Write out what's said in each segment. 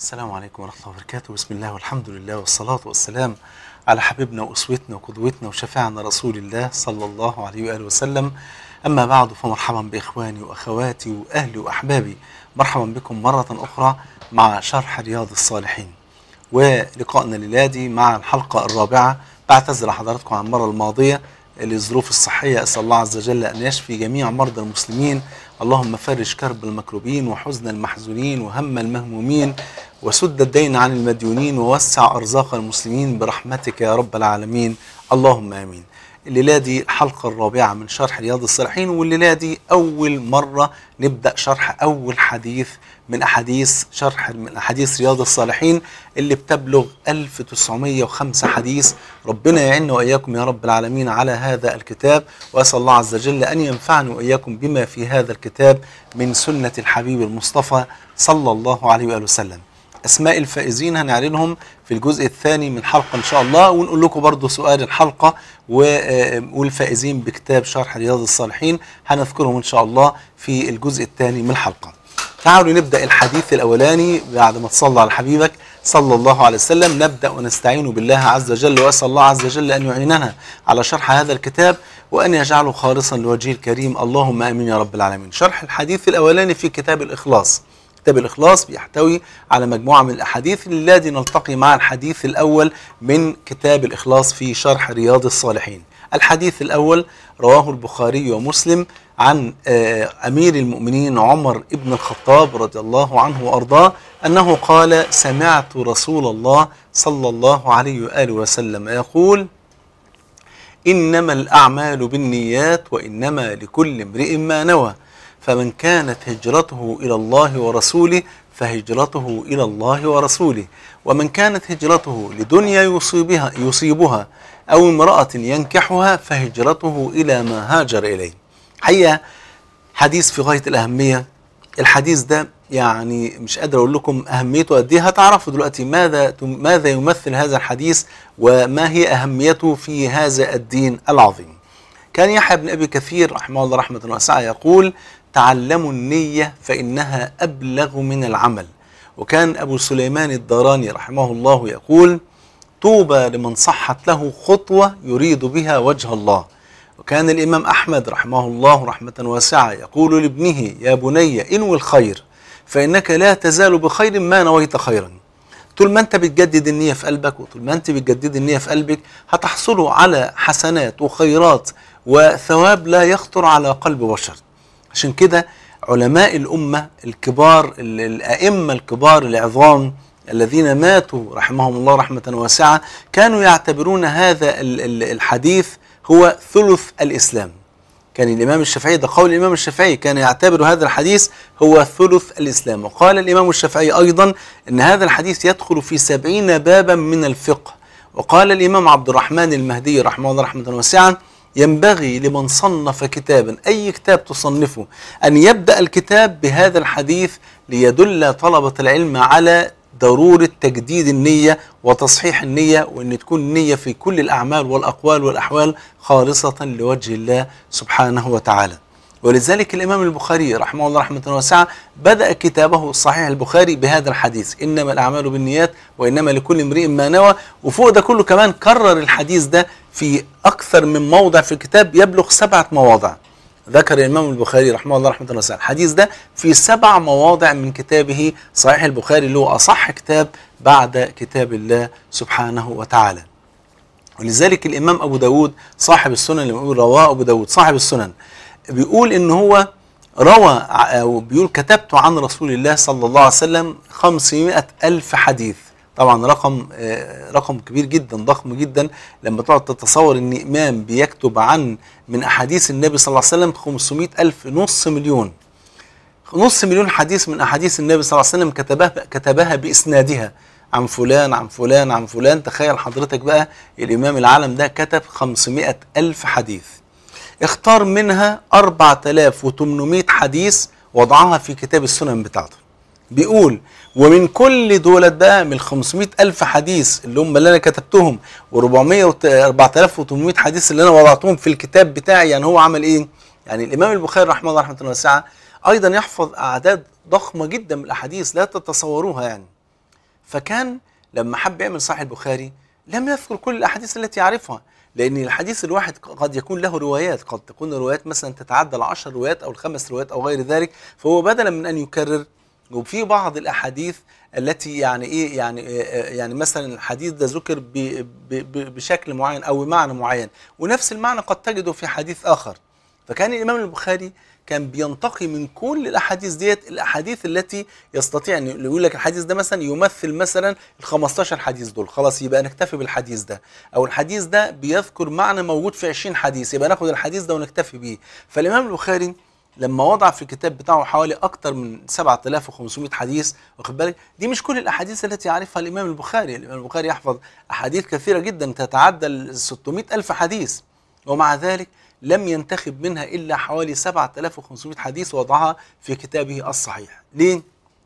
السلام عليكم ورحمة الله وبركاته بسم الله والحمد لله والصلاة والسلام على حبيبنا وأسوتنا وقدوتنا وشفيعنا رسول الله صلى الله عليه وآله وسلم أما بعد فمرحبا بإخواني وأخواتي وأهلي وأحبابي مرحبا بكم مرة أخرى مع شرح رياض الصالحين ولقائنا للادي مع الحلقة الرابعة بعتذر لحضراتكم عن المرة الماضية للظروف الصحية أسأل الله عز وجل أن يشفي جميع مرضى المسلمين اللهم فرج كرب المكروبين وحزن المحزونين وهم المهمومين وسد الدين عن المديونين ووسع أرزاق المسلمين برحمتك يا رب العالمين اللهم آمين الليلة دي الحلقة الرابعة من شرح رياض الصالحين والليلة دي أول مرة نبدأ شرح أول حديث من أحاديث شرح من أحاديث رياض الصالحين اللي بتبلغ 1905 حديث ربنا يعيننا وإياكم يا رب العالمين على هذا الكتاب وأسأل الله عز وجل أن ينفعني وإياكم بما في هذا الكتاب من سنة الحبيب المصطفى صلى الله عليه وآله وسلم اسماء الفائزين هنعلنهم في الجزء الثاني من الحلقه ان شاء الله ونقول لكم برضو سؤال الحلقه والفائزين بكتاب شرح رياض الصالحين هنذكرهم ان شاء الله في الجزء الثاني من الحلقه. تعالوا نبدا الحديث الاولاني بعد ما تصلى على حبيبك صلى الله عليه وسلم نبدا ونستعين بالله عز وجل واسال الله عز وجل ان يعيننا على شرح هذا الكتاب وان يجعله خالصا لوجهه الكريم اللهم امين يا رب العالمين. شرح الحديث الاولاني في كتاب الاخلاص. كتاب الإخلاص بيحتوي على مجموعة من الأحاديث التي نلتقي مع الحديث الأول من كتاب الإخلاص في شرح رياض الصالحين الحديث الأول رواه البخاري ومسلم عن أمير المؤمنين عمر ابن الخطاب رضي الله عنه وأرضاه أنه قال سمعت رسول الله صلى الله عليه وآله وسلم يقول إنما الأعمال بالنيات وإنما لكل امرئ ما نوى فمن كانت هجرته إلى الله ورسوله فهجرته إلى الله ورسوله ومن كانت هجرته لدنيا يصيبها, يصيبها أو امرأة ينكحها فهجرته إلى ما هاجر إليه حقيقة حديث في غاية الأهمية الحديث ده يعني مش قادر أقول لكم أهميته قد إيه هتعرفوا دلوقتي ماذا ماذا يمثل هذا الحديث وما هي أهميته في هذا الدين العظيم كان يحيى بن أبي كثير رحمه الله رحمة واسعة يقول تعلموا النية فإنها أبلغ من العمل وكان أبو سليمان الداراني رحمه الله يقول طوبى لمن صحت له خطوة يريد بها وجه الله وكان الإمام أحمد رحمه الله رحمة واسعة يقول لابنه يا بني انوي الخير فإنك لا تزال بخير ما نويت خيرا طول ما انت بتجدد النية في قلبك وطول ما انت بتجدد النية في قلبك هتحصلوا على حسنات وخيرات وثواب لا يخطر على قلب بشر عشان كده علماء الأمة الكبار الأئمة الكبار العظام الذين ماتوا رحمهم الله رحمة واسعة كانوا يعتبرون هذا الحديث هو ثلث الإسلام كان الإمام الشافعي ده قول الإمام الشافعي كان يعتبر هذا الحديث هو ثلث الإسلام وقال الإمام الشافعي أيضا أن هذا الحديث يدخل في سبعين بابا من الفقه وقال الإمام عبد الرحمن المهدي رحمه الله رحمة واسعة ينبغي لمن صنف كتابا أي كتاب تصنفه أن يبدأ الكتاب بهذا الحديث ليدل طلبة العلم على ضرورة تجديد النية وتصحيح النية وأن تكون النية في كل الأعمال والأقوال والأحوال خالصة لوجه الله سبحانه وتعالى ولذلك الإمام البخاري رحمه الله رحمة واسعة بدأ كتابه صحيح البخاري بهذا الحديث إنما الأعمال بالنيات وإنما لكل امرئ ما نوى وفوق ده كله كمان كرر الحديث ده في أكثر من موضع في الكتاب يبلغ سبعة مواضع ذكر الإمام البخاري رحمه الله رحمة واسعة الحديث ده في سبع مواضع من كتابه صحيح البخاري اللي هو أصح كتاب بعد كتاب الله سبحانه وتعالى ولذلك الإمام أبو داود صاحب السنن اللي بيقول رواه أبو داود صاحب السنن بيقول ان هو روى او بيقول كتبت عن رسول الله صلى الله عليه وسلم 500 ألف حديث طبعا رقم رقم كبير جدا ضخم جدا لما تقعد تتصور ان امام بيكتب عن من احاديث النبي صلى الله عليه وسلم 500 ألف نص مليون نص مليون حديث من احاديث النبي صلى الله عليه وسلم كتبها كتبها باسنادها عن فلان عن فلان عن فلان تخيل حضرتك بقى الامام العالم ده كتب 500 ألف حديث اختار منها 4800 حديث وضعها في كتاب السنن بتاعته بيقول ومن كل دولت بقى من 500 ألف حديث اللي هم اللي أنا كتبتهم و400 4800 حديث اللي أنا وضعتهم في الكتاب بتاعي يعني هو عمل إيه؟ يعني الإمام البخاري رحمه الله رحمة الله واسعة أيضا يحفظ أعداد ضخمة جدا من الأحاديث لا تتصوروها يعني فكان لما حب يعمل صحيح البخاري لم يذكر كل الاحاديث التي يعرفها لان الحديث الواحد قد يكون له روايات قد تكون الروايات مثلا تتعدى العشر روايات او الخمس روايات او غير ذلك فهو بدلا من ان يكرر وفي بعض الاحاديث التي يعني ايه يعني يعني مثلا الحديث ده ذكر ب- ب- ب- بشكل معين او بمعنى معين ونفس المعنى قد تجده في حديث اخر فكان الامام البخاري كان بينتقي من كل الاحاديث ديت الاحاديث التي يستطيع ان يقول لك الحديث ده مثلا يمثل مثلا ال 15 حديث دول خلاص يبقى نكتفي بالحديث ده او الحديث ده بيذكر معنى موجود في 20 حديث يبقى ناخد الحديث ده ونكتفي بيه فالامام البخاري لما وضع في الكتاب بتاعه حوالي اكتر من 7500 حديث واخد بالك دي مش كل الاحاديث التي يعرفها الامام البخاري الامام البخاري يحفظ احاديث كثيره جدا تتعدى ال 600 الف حديث ومع ذلك لم ينتخب منها الا حوالي 7500 حديث وضعها في كتابه الصحيح ليه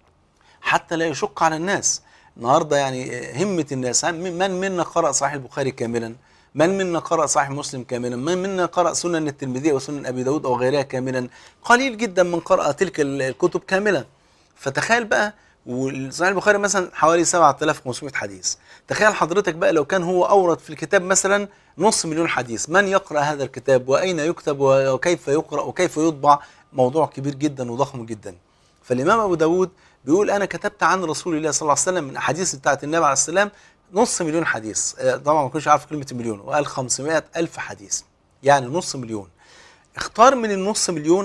حتى لا يشق على الناس النهارده يعني همه الناس من منا قرأ صحيح البخاري كاملا من منا قرأ صحيح مسلم كاملا من منا قرأ سنن الترمذي وسنن أبي داود أو غيرها كاملا قليل جدا من قرأ تلك الكتب كاملا فتخيل بقى وصحيح البخاري مثلا حوالي 7500 حديث تخيل حضرتك بقى لو كان هو أورد في الكتاب مثلا نص مليون حديث من يقرأ هذا الكتاب وأين يكتب وكيف يقرأ وكيف يطبع موضوع كبير جدا وضخم جدا فالإمام أبو داود بيقول أنا كتبت عن رسول الله صلى الله عليه وسلم من أحاديث بتاعت النبي عليه السلام نص مليون حديث طبعا ما كنتش عارف كلمة مليون وقال 500 ألف حديث يعني نص مليون اختار من النص مليون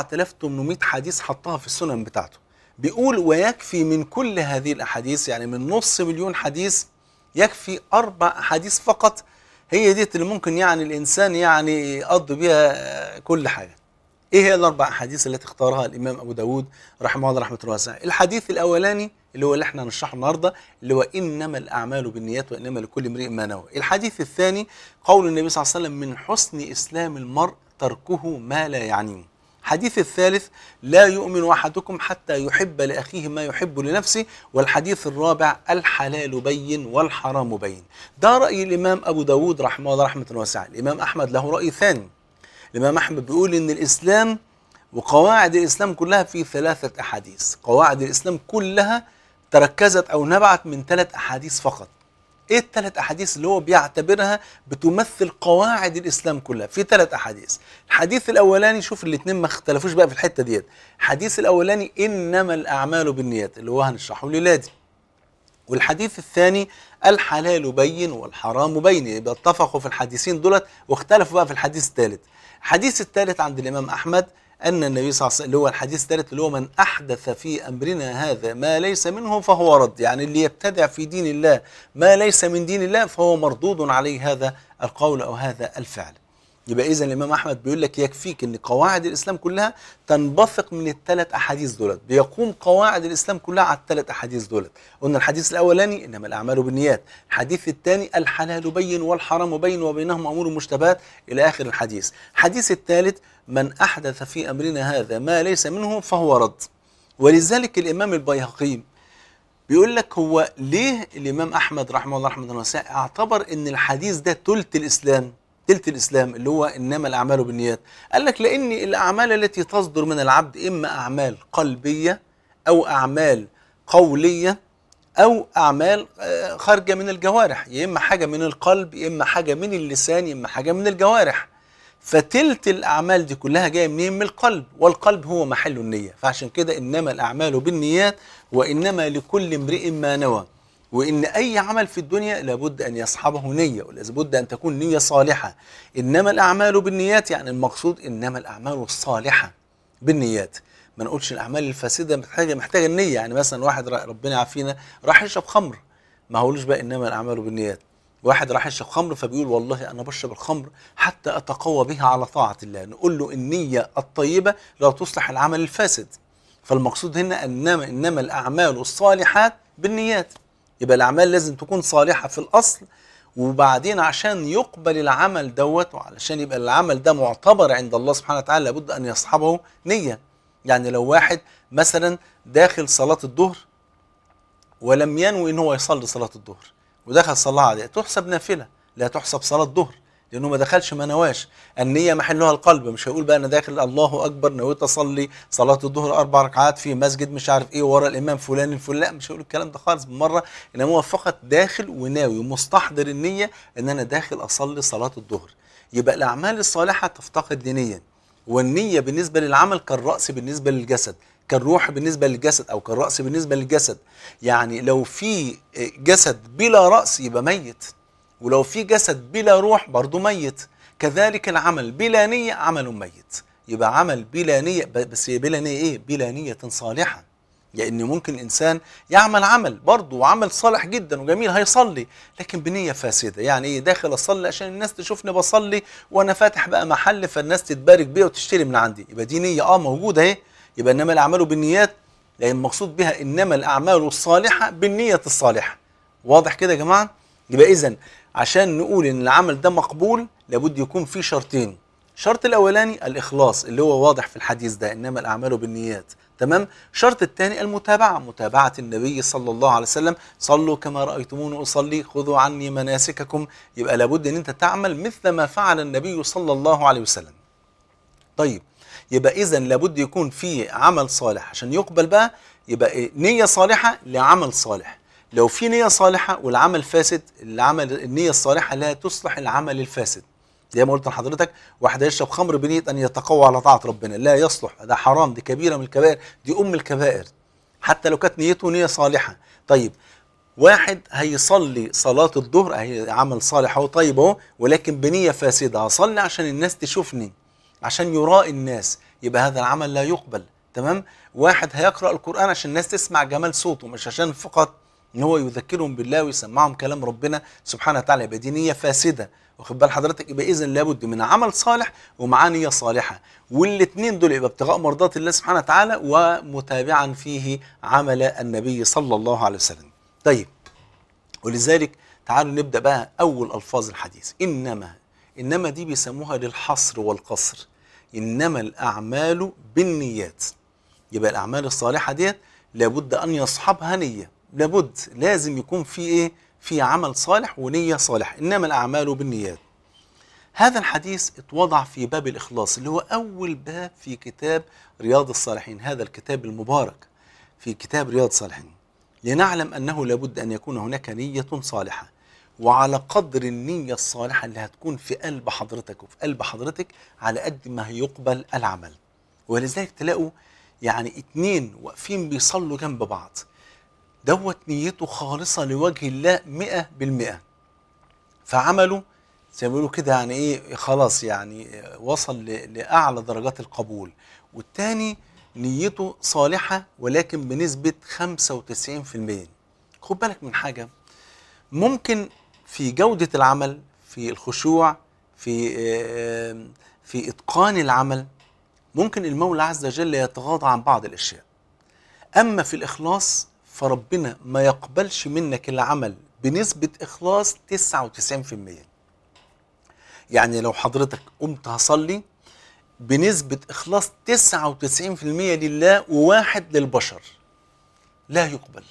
4800 حديث حطها في السنن بتاعته بيقول ويكفي من كل هذه الأحاديث يعني من نص مليون حديث يكفي أربع أحاديث فقط هي ديت اللي ممكن يعني الإنسان يعني يقضي بيها كل حاجة ايه هي الاربع احاديث التي اختارها الامام ابو داود رحمه الله رحمه الله واسعه الحديث الاولاني اللي هو اللي احنا هنشرحه النهارده اللي هو انما الاعمال بالنيات وانما لكل امرئ ما نوى الحديث الثاني قول النبي صلى الله عليه وسلم من حسن اسلام المرء تركه ما لا يعنيه الحديث الثالث لا يؤمن احدكم حتى يحب لاخيه ما يحب لنفسه والحديث الرابع الحلال بين والحرام بين ده راي الامام ابو داود رحمه الله رحمه واسعه الامام احمد له راي ثاني الإمام أحمد بيقول إن الإسلام وقواعد الإسلام كلها في ثلاثة أحاديث قواعد الإسلام كلها تركزت أو نبعت من ثلاث أحاديث فقط إيه الثلاث أحاديث اللي هو بيعتبرها بتمثل قواعد الإسلام كلها في ثلاث أحاديث الحديث الأولاني شوف الاثنين ما اختلفوش بقى في الحتة ديت الحديث الأولاني إنما الأعمال بالنيات اللي هو هنشرحه لولادي والحديث الثاني الحلال بين والحرام بين يبقى اتفقوا في الحديثين دولت واختلفوا بقى في الحديث الثالث الحديث الثالث عند الإمام أحمد أن النبي صلى الله عليه وسلم اللي هو الحديث الثالث اللي هو من أحدث في أمرنا هذا ما ليس منه فهو رد يعني اللي يبتدع في دين الله ما ليس من دين الله فهو مردود عليه هذا القول أو هذا الفعل يبقى إذا الإمام أحمد بيقول لك يكفيك أن قواعد الإسلام كلها تنبثق من الثلاث أحاديث دولت بيقوم قواعد الإسلام كلها على الثلاث أحاديث دولت قلنا الحديث الأولاني إنما الأعمال بالنيات الحديث الثاني الحلال بين والحرام بين وبينهما أمور مشتبهات إلى آخر الحديث الحديث الثالث من أحدث في أمرنا هذا ما ليس منه فهو رد ولذلك الإمام البيهقي بيقول لك هو ليه الإمام أحمد رحمه الله رحمه الله واسعة اعتبر أن الحديث ده تلت الإسلام تلت الإسلام اللي هو إنما الأعمال بالنيات قال لك لأن الأعمال التي تصدر من العبد إما أعمال قلبية أو أعمال قولية أو أعمال خارجة من الجوارح يا إما حاجة من القلب يا إما حاجة من اللسان يا إما حاجة من الجوارح فتلت الأعمال دي كلها جاية منين من القلب والقلب هو محل النية فعشان كده إنما الأعمال بالنيات وإنما لكل امرئ ما نوى وإن أي عمل في الدنيا لابد أن يصحبه نية ولابد أن تكون نية صالحة إنما الأعمال بالنيات يعني المقصود إنما الأعمال الصالحة بالنيات ما نقولش الأعمال الفاسدة محتاجة محتاجة النية يعني مثلا واحد ربنا يعافينا راح يشرب خمر ما هقولوش بقى إنما الأعمال بالنيات واحد راح يشرب خمر فبيقول والله أنا بشرب الخمر حتى أتقوى بها على طاعة الله نقول له النية الطيبة لا تصلح العمل الفاسد فالمقصود هنا إنما إنما الأعمال الصالحات بالنيات يبقى الأعمال لازم تكون صالحة في الأصل وبعدين عشان يقبل العمل دوت وعلشان يبقى العمل ده معتبر عند الله سبحانه وتعالى لابد أن يصحبه نية يعني لو واحد مثلا داخل صلاة الظهر ولم ينوي ان هو يصلي صلاة الظهر ودخل صلاة عادية تحسب نافلة لا تحسب صلاة ظهر لانه ما دخلش ما نواش النيه محلها القلب مش هيقول بقى انا داخل الله اكبر نويت اصلي صلاه الظهر اربع ركعات في مسجد مش عارف ايه ورا الامام فلان الفلان لا مش هيقول الكلام ده خالص بالمره انما هو فقط داخل وناوي ومستحضر النيه ان انا داخل اصلي صلاه الظهر يبقى الاعمال الصالحه تفتقد لنيه والنيه بالنسبه للعمل كالراس بالنسبه للجسد كالروح بالنسبه للجسد او كالراس بالنسبه للجسد يعني لو في جسد بلا راس يبقى ميت ولو في جسد بلا روح برضه ميت كذلك العمل بلا نية عمل ميت يبقى عمل بلا نية بس بلا نية ايه بلا نية صالحة لأن ممكن الإنسان يعمل عمل برضه عمل صالح جدا وجميل هيصلي لكن بنية فاسدة يعني إيه داخل أصلي عشان الناس تشوفني بصلي وأنا فاتح بقى محل فالناس تتبارك بيا وتشتري من عندي يبقى دي نية أه موجودة أهي يبقى إنما الأعمال بالنيات لأن المقصود بها إنما الأعمال الصالحة بالنية الصالحة واضح كده يا جماعة يبقى إذا عشان نقول ان العمل ده مقبول لابد يكون فيه شرطين الشرط الاولاني الاخلاص اللي هو واضح في الحديث ده انما الاعمال بالنيات تمام الشرط الثاني المتابعه متابعه النبي صلى الله عليه وسلم صلوا كما رايتموني اصلي خذوا عني مناسككم يبقى لابد ان انت تعمل مثل ما فعل النبي صلى الله عليه وسلم طيب يبقى اذا لابد يكون في عمل صالح عشان يقبل بقى يبقى إيه؟ نيه صالحه لعمل صالح لو في نية صالحة والعمل فاسد العمل النية الصالحة لا تصلح العمل الفاسد زي ما قلت لحضرتك واحد يشرب خمر بنية أن يتقوى على طاعة ربنا لا يصلح ده حرام دي كبيرة من الكبائر دي أم الكبائر حتى لو كانت نيته نية صالحة طيب واحد هيصلي صلاة الظهر هي عمل صالح اهو طيب اهو ولكن بنية فاسدة هصلي عشان الناس تشوفني عشان يراء الناس يبقى هذا العمل لا يقبل تمام واحد هيقرأ القرآن عشان الناس تسمع جمال صوته مش عشان فقط ان هو يذكرهم بالله ويسمعهم كلام ربنا سبحانه وتعالى يبقى دي نيه فاسده واخد بال حضرتك يبقى اذا لابد من عمل صالح ومعاه نيه صالحه والاثنين دول يبقى ابتغاء مرضات الله سبحانه وتعالى ومتابعا فيه عمل النبي صلى الله عليه وسلم طيب ولذلك تعالوا نبدا بقى اول الفاظ الحديث انما انما دي بيسموها للحصر والقصر انما الاعمال بالنيات يبقى الاعمال الصالحه ديت لابد ان يصحبها نيه لابد لازم يكون في ايه في عمل صالح ونيه صالحه انما الاعمال بالنيات هذا الحديث اتوضع في باب الاخلاص اللي هو اول باب في كتاب رياض الصالحين هذا الكتاب المبارك في كتاب رياض الصالحين لنعلم انه لابد ان يكون هناك نيه صالحه وعلى قدر النيه الصالحه اللي هتكون في قلب حضرتك وفي قلب حضرتك على قد ما هيقبل العمل ولذلك تلاقوا يعني اتنين واقفين بيصلوا جنب بعض دوت نيته خالصة لوجه الله مئة بالمئة فعمله زي ما بيقولوا كده يعني ايه خلاص يعني وصل ل- لأعلى درجات القبول والتاني نيته صالحة ولكن بنسبة 95% خد بالك من حاجة ممكن في جودة العمل في الخشوع في آه، في إتقان العمل ممكن المولى عز وجل يتغاضى عن بعض الأشياء أما في الإخلاص فربنا ما يقبلش منك العمل بنسبة إخلاص 99% يعني لو حضرتك قمت هصلي بنسبة إخلاص 99% لله وواحد للبشر لا يقبل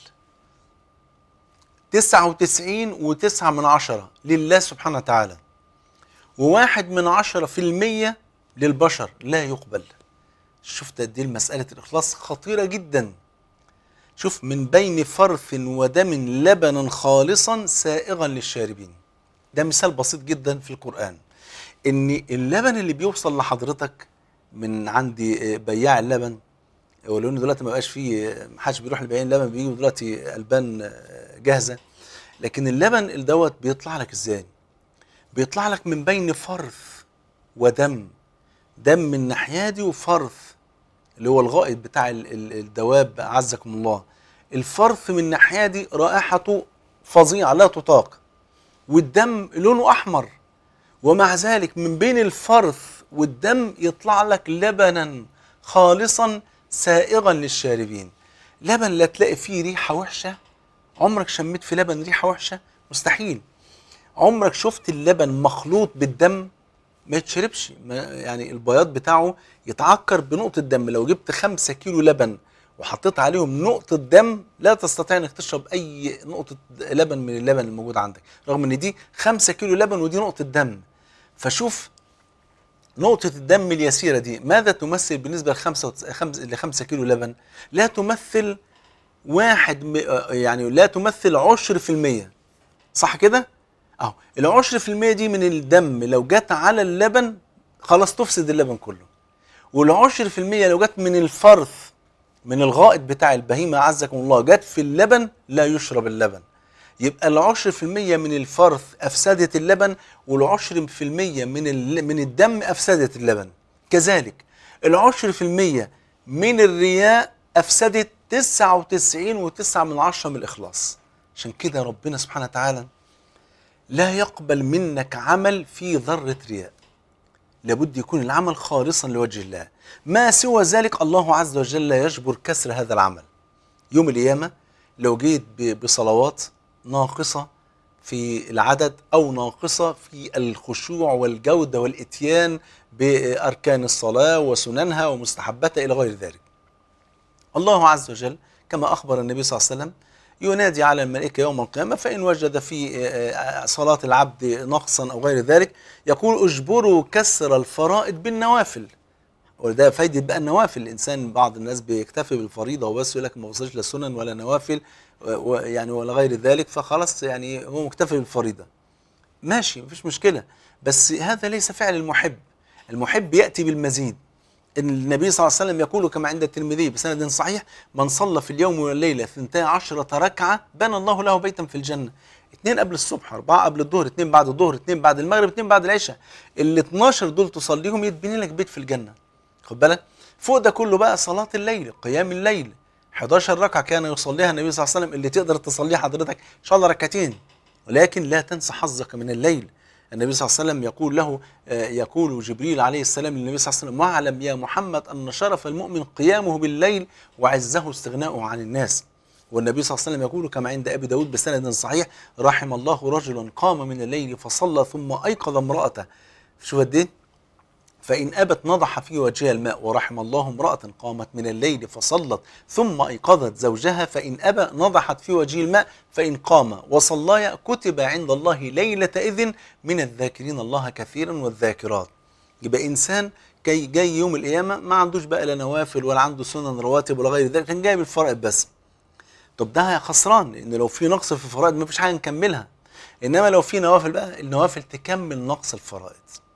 99 وتسعة من عشرة لله سبحانه وتعالى وواحد من عشرة في المية للبشر لا يقبل شفت قد ايه مسألة الإخلاص خطيرة جدا شوف من بين فرث ودم لبنا خالصا سائغا للشاربين ده مثال بسيط جدا في القرآن ان اللبن اللي بيوصل لحضرتك من عندي بياع اللبن ولو ان دلوقتي ما بقاش فيه محدش بيروح لبياع اللبن بيجوا دلوقتي البان جاهزه لكن اللبن اللي دوت بيطلع لك ازاي بيطلع لك من بين فرث ودم دم من ناحيه دي وفرث اللي هو الغائط بتاع ال- ال- الدواب عزكم الله الفرث من ناحيه دي رائحته فظيعه لا تطاق والدم لونه احمر ومع ذلك من بين الفرث والدم يطلع لك لبنا خالصا سائغا للشاربين لبن لا تلاقي فيه ريحه وحشه عمرك شميت في لبن ريحه وحشه مستحيل عمرك شفت اللبن مخلوط بالدم ما يتشربش ما يعني البياض بتاعه يتعكر بنقطة دم لو جبت خمسة كيلو لبن وحطيت عليهم نقطة دم لا تستطيع انك تشرب اي نقطة لبن من اللبن الموجود عندك رغم ان دي خمسة كيلو لبن ودي نقطة دم فشوف نقطة الدم اليسيرة دي ماذا تمثل بالنسبة لخمسة وتس- خمس لخمسة كيلو لبن؟ لا تمثل واحد م... آه، يعني لا تمثل عشر في المية صح كده؟ اهو العشر في المية دي من الدم لو جت على اللبن خلاص تفسد اللبن كله والعشر في المية لو جت من الفرث من الغائط بتاع البهيمة عزكم الله جت في اللبن لا يشرب اللبن يبقى العشر في المية من الفرث أفسدت اللبن والعشر في المية من, ال- من الدم أفسدت اللبن كذلك العشر في المية من الرياء أفسدت تسعة وتسعين وتسعة من عشرة من الإخلاص عشان كده ربنا سبحانه وتعالى لا يقبل منك عمل فيه ذرة رياء لابد يكون العمل خالصا لوجه الله ما سوى ذلك الله عز وجل يجبر كسر هذا العمل يوم القيامة لو جيت ب- بصلوات ناقصة في العدد أو ناقصة في الخشوع والجودة والإتيان بأركان الصلاة وسننها ومستحباتها إلى غير ذلك الله عز وجل كما أخبر النبي صلى الله عليه وسلم ينادي على الملائكة يوم القيامة فإن وجد في آه، صلاة العبد نقصا أو غير ذلك يقول اجبروا كسر الفرائض بالنوافل وده فايدة بقى النوافل الإنسان بعض الناس بيكتفي بالفريضة وبس يقول لك ما وصلش لا سنن ولا نوافل و- و- يعني ولا غير ذلك فخلاص يعني هو مكتفي بالفريضة ماشي مفيش مشكلة بس هذا ليس فعل المحب المحب يأتي بالمزيد إن النبي صلى الله عليه وسلم يقول كما عند الترمذي بسند صحيح من صلى في اليوم والليلة ثنتي عشرة ركعة بنى الله له بيتا في الجنة اثنين قبل الصبح أربعة قبل الظهر اثنين بعد الظهر اثنين بعد المغرب اثنين بعد العشاء ال 12 دول تصليهم يتبني لك بيت في الجنة خد بالك فوق ده كله بقى صلاة الليل قيام الليل 11 ركعة كان يصليها النبي صلى الله عليه وسلم اللي تقدر تصليها حضرتك إن شاء الله ركعتين ولكن لا تنسى حظك من الليل النبي صلى الله عليه وسلم يقول له آه، يقول جبريل عليه السلام للنبي صلى الله عليه وسلم واعلم يا محمد أن شرف المؤمن قيامه بالليل وعزه استغناؤه عن الناس والنبي صلى الله عليه وسلم يقول كما عند أبي داود بسند صحيح رحم الله رجلا قام من الليل فصلى ثم أيقظ امرأته شوف قد إيه فإن أبت نضح في وجهها الماء ورحم الله امرأة قامت من الليل فصلت ثم أيقظت زوجها فإن أبى نضحت في وجه الماء فإن قام وصلى كتب عند الله ليلة إذن من الذاكرين الله كثيرا والذاكرات يبقى إنسان كي جاي يوم القيامة ما عندوش بقى لا نوافل ولا عنده سنن رواتب ولا غير ذلك كان جايب الفرائض بس طب ده خسران لأن لو في نقص في الفرائض ما فيش حاجة نكملها إنما لو في نوافل بقى النوافل تكمل نقص الفرائض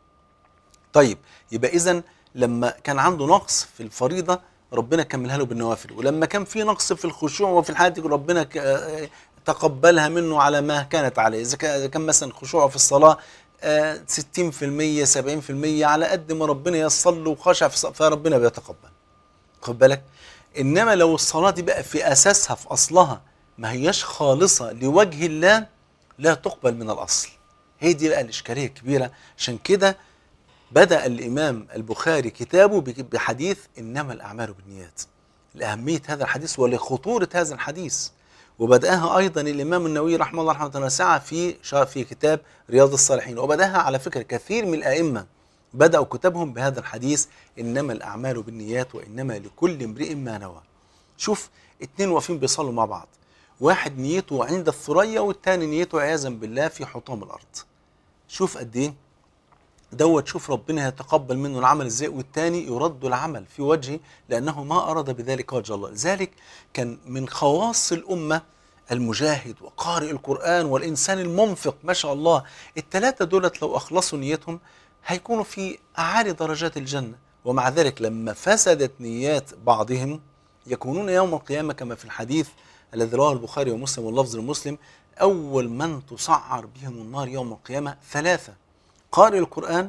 طيب يبقى اذا لما كان عنده نقص في الفريضه ربنا كملها له بالنوافل ولما كان في نقص في الخشوع وفي الحياه دي ربنا ك- آه، تقبلها منه على ما كانت عليه اذا كان إذا كان مثلا خشوعه في الصلاه آه، 60% 70% على قد ما ربنا ييسر له وخشع في الصلاة، فربنا بيتقبل خد بالك انما لو الصلاه دي بقى في اساسها في اصلها ما هياش خالصه لوجه الله لا تقبل من الاصل هي دي بقى الاشكاليه الكبيره عشان كده بدأ الإمام البخاري كتابه بك- بحديث إنما الأعمال بالنيات لأهمية هذا الحديث ولخطورة هذا الحديث وبدأها أيضا الإمام النووي رحمه الله رحمة واسعة في شا- في كتاب رياض الصالحين وبدأها على فكرة كثير من الأئمة بدأوا كتابهم بهذا الحديث إنما الأعمال بالنيات وإنما لكل امرئ ما نوى شوف اتنين واقفين بيصلوا مع بعض واحد نيته عند الثريا والتاني نيته عياذا بالله في حطام الأرض شوف قد إيه دوت شوف ربنا يتقبل منه العمل ازاي والتاني يرد العمل في وجهه لانه ما اراد بذلك وجه الله لذلك كان من خواص الامه المجاهد وقارئ القران والانسان المنفق ما شاء الله الثلاثه دولت لو اخلصوا نيتهم هيكونوا في اعالي درجات الجنه ومع ذلك لما فسدت نيات بعضهم يكونون يوم القيامه كما في الحديث الذي رواه البخاري ومسلم واللفظ لمسلم اول من تصعر بهم النار يوم القيامه ثلاثه قارئ القرآن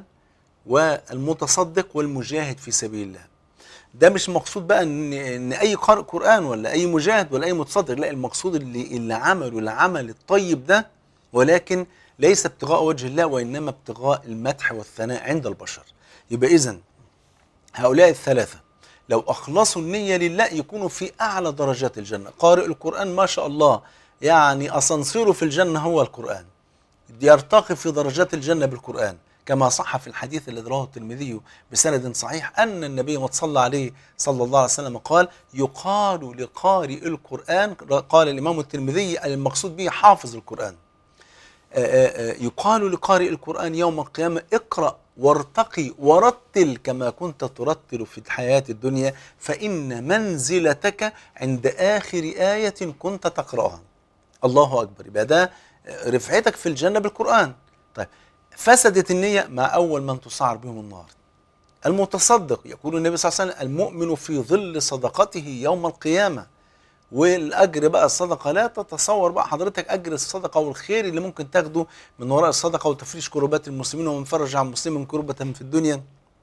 والمتصدق والمجاهد في سبيل الله ده مش مقصود بقى ان ان اي قارئ قرآن ولا اي مجاهد ولا اي متصدق لا المقصود اللي اللي عملوا العمل الطيب ده ولكن ليس ابتغاء وجه الله وانما ابتغاء المدح والثناء عند البشر يبقى اذا هؤلاء الثلاثة لو أخلصوا النية لله يكونوا في أعلى درجات الجنة قارئ القرآن ما شاء الله يعني أسانسيره في الجنة هو القرآن يرتقي في درجات الجنة بالقرآن كما صح في الحديث الذي رواه الترمذي بسند صحيح أن النبي ما صلى عليه صلى الله عليه وسلم قال يقال لقارئ القرآن قال الإمام الترمذي المقصود به حافظ القرآن آه، آه، يقال لقارئ القرآن يوم القيامة اقرأ وارتقي ورتل كما كنت ترتل في الحياة الدنيا فإن منزلتك عند آخر آية كنت تقرأها الله أكبر يبقى ده رفعتك في الجنة بالقرآن طيب فسدت النية مع أول من تسعر بهم النار المتصدق يقول النبي صلى الله عليه وسلم المؤمن في ظل صدقته يوم القيامة والاجر بقى الصدقه لا تتصور بقى حضرتك اجر الصدقه والخير اللي ممكن تاخده من وراء الصدقه وتفريش كربات المسلمين ومن فرج عن مسلم كربة في الدنيا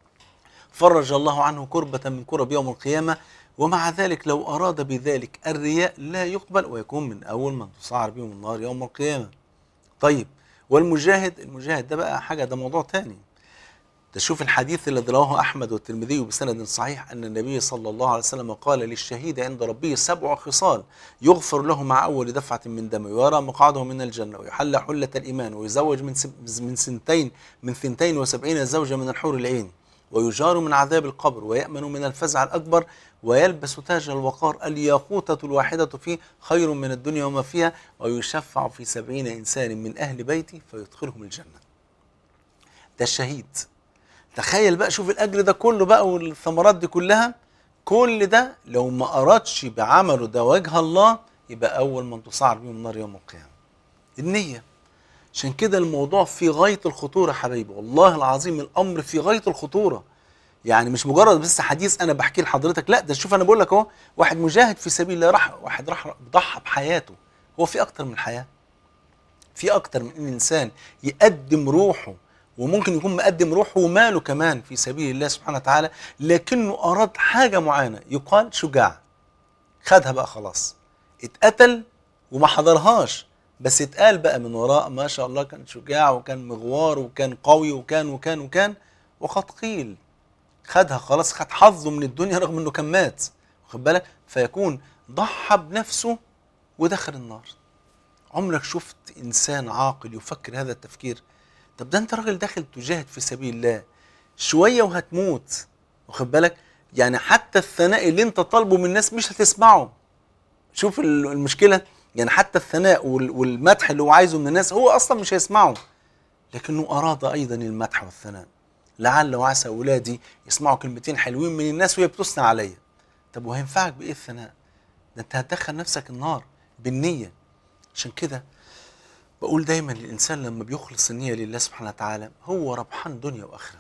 فرج الله عنه كربة من كرب يوم القيامة ومع ذلك لو أراد بذلك الرياء لا يقبل ويكون من أول من تسعر بهم النار يوم القيامة طيب والمجاهد المجاهد ده بقى حاجة ده موضوع تاني تشوف الحديث الذي رواه أحمد والترمذي بسند صحيح أن النبي صلى الله عليه وسلم قال للشهيد عند ربه سبع خصال يغفر له مع أول دفعة من دمه ويرى مقعده من الجنة ويحل حلة الإيمان ويزوج من سب- من سنتين من ثنتين وسبعين زوجة من الحور العين ويجار من عذاب القبر ويأمن من الفزع الأكبر ويلبس تاج الوقار الياقوتة الواحدة فيه خير من الدنيا وما فيها ويشفع في سبعين إنسان من أهل بيتي فيدخلهم الجنة ده الشهيد تخيل بقى شوف الاجر ده كله بقى والثمرات دي كلها كل ده لو ما ارادش بعمله ده وجه الله يبقى اول من تصعر بهم النار يوم القيامه النيه عشان كده الموضوع في غايه الخطوره حبايبي والله العظيم الامر في غايه الخطوره يعني مش مجرد بس حديث انا بحكيه لحضرتك لا ده شوف انا بقول لك اهو واحد مجاهد في سبيل الله راح واحد راح ضحى بحياته هو في اكتر من حياه في اكتر من ان الانسان يقدم روحه وممكن يكون مقدم روحه وماله كمان في سبيل الله سبحانه وتعالى لكنه اراد حاجه معينه يقال شجاع خدها بقى خلاص اتقتل وما حضرهاش بس اتقال بقى من وراء ما شاء الله كان شجاع وكان مغوار وكان قوي وكان وكان وكان وقد قيل خدها خلاص خد حظه من الدنيا رغم انه كان مات واخد بالك فيكون ضحى بنفسه ودخل النار عمرك شفت انسان عاقل يفكر هذا التفكير طب ده انت راجل داخل تجاهد في سبيل الله شويه وهتموت واخد بالك يعني حتى الثناء اللي انت طالبه من الناس مش هتسمعه شوف ال- المشكله يعني حتى الثناء وال- والمدح اللي هو عايزه من الناس هو اصلا مش هيسمعه لكنه اراد ايضا المدح والثناء لعل وعسى اولادي يسمعوا كلمتين حلوين من الناس وهي بتثنى عليا طب وهينفعك بايه الثناء ده انت هتدخل نفسك النار بالنيه عشان كده بقول دايما الانسان لما بيخلص النيه لله سبحانه وتعالى هو ربحان دنيا واخره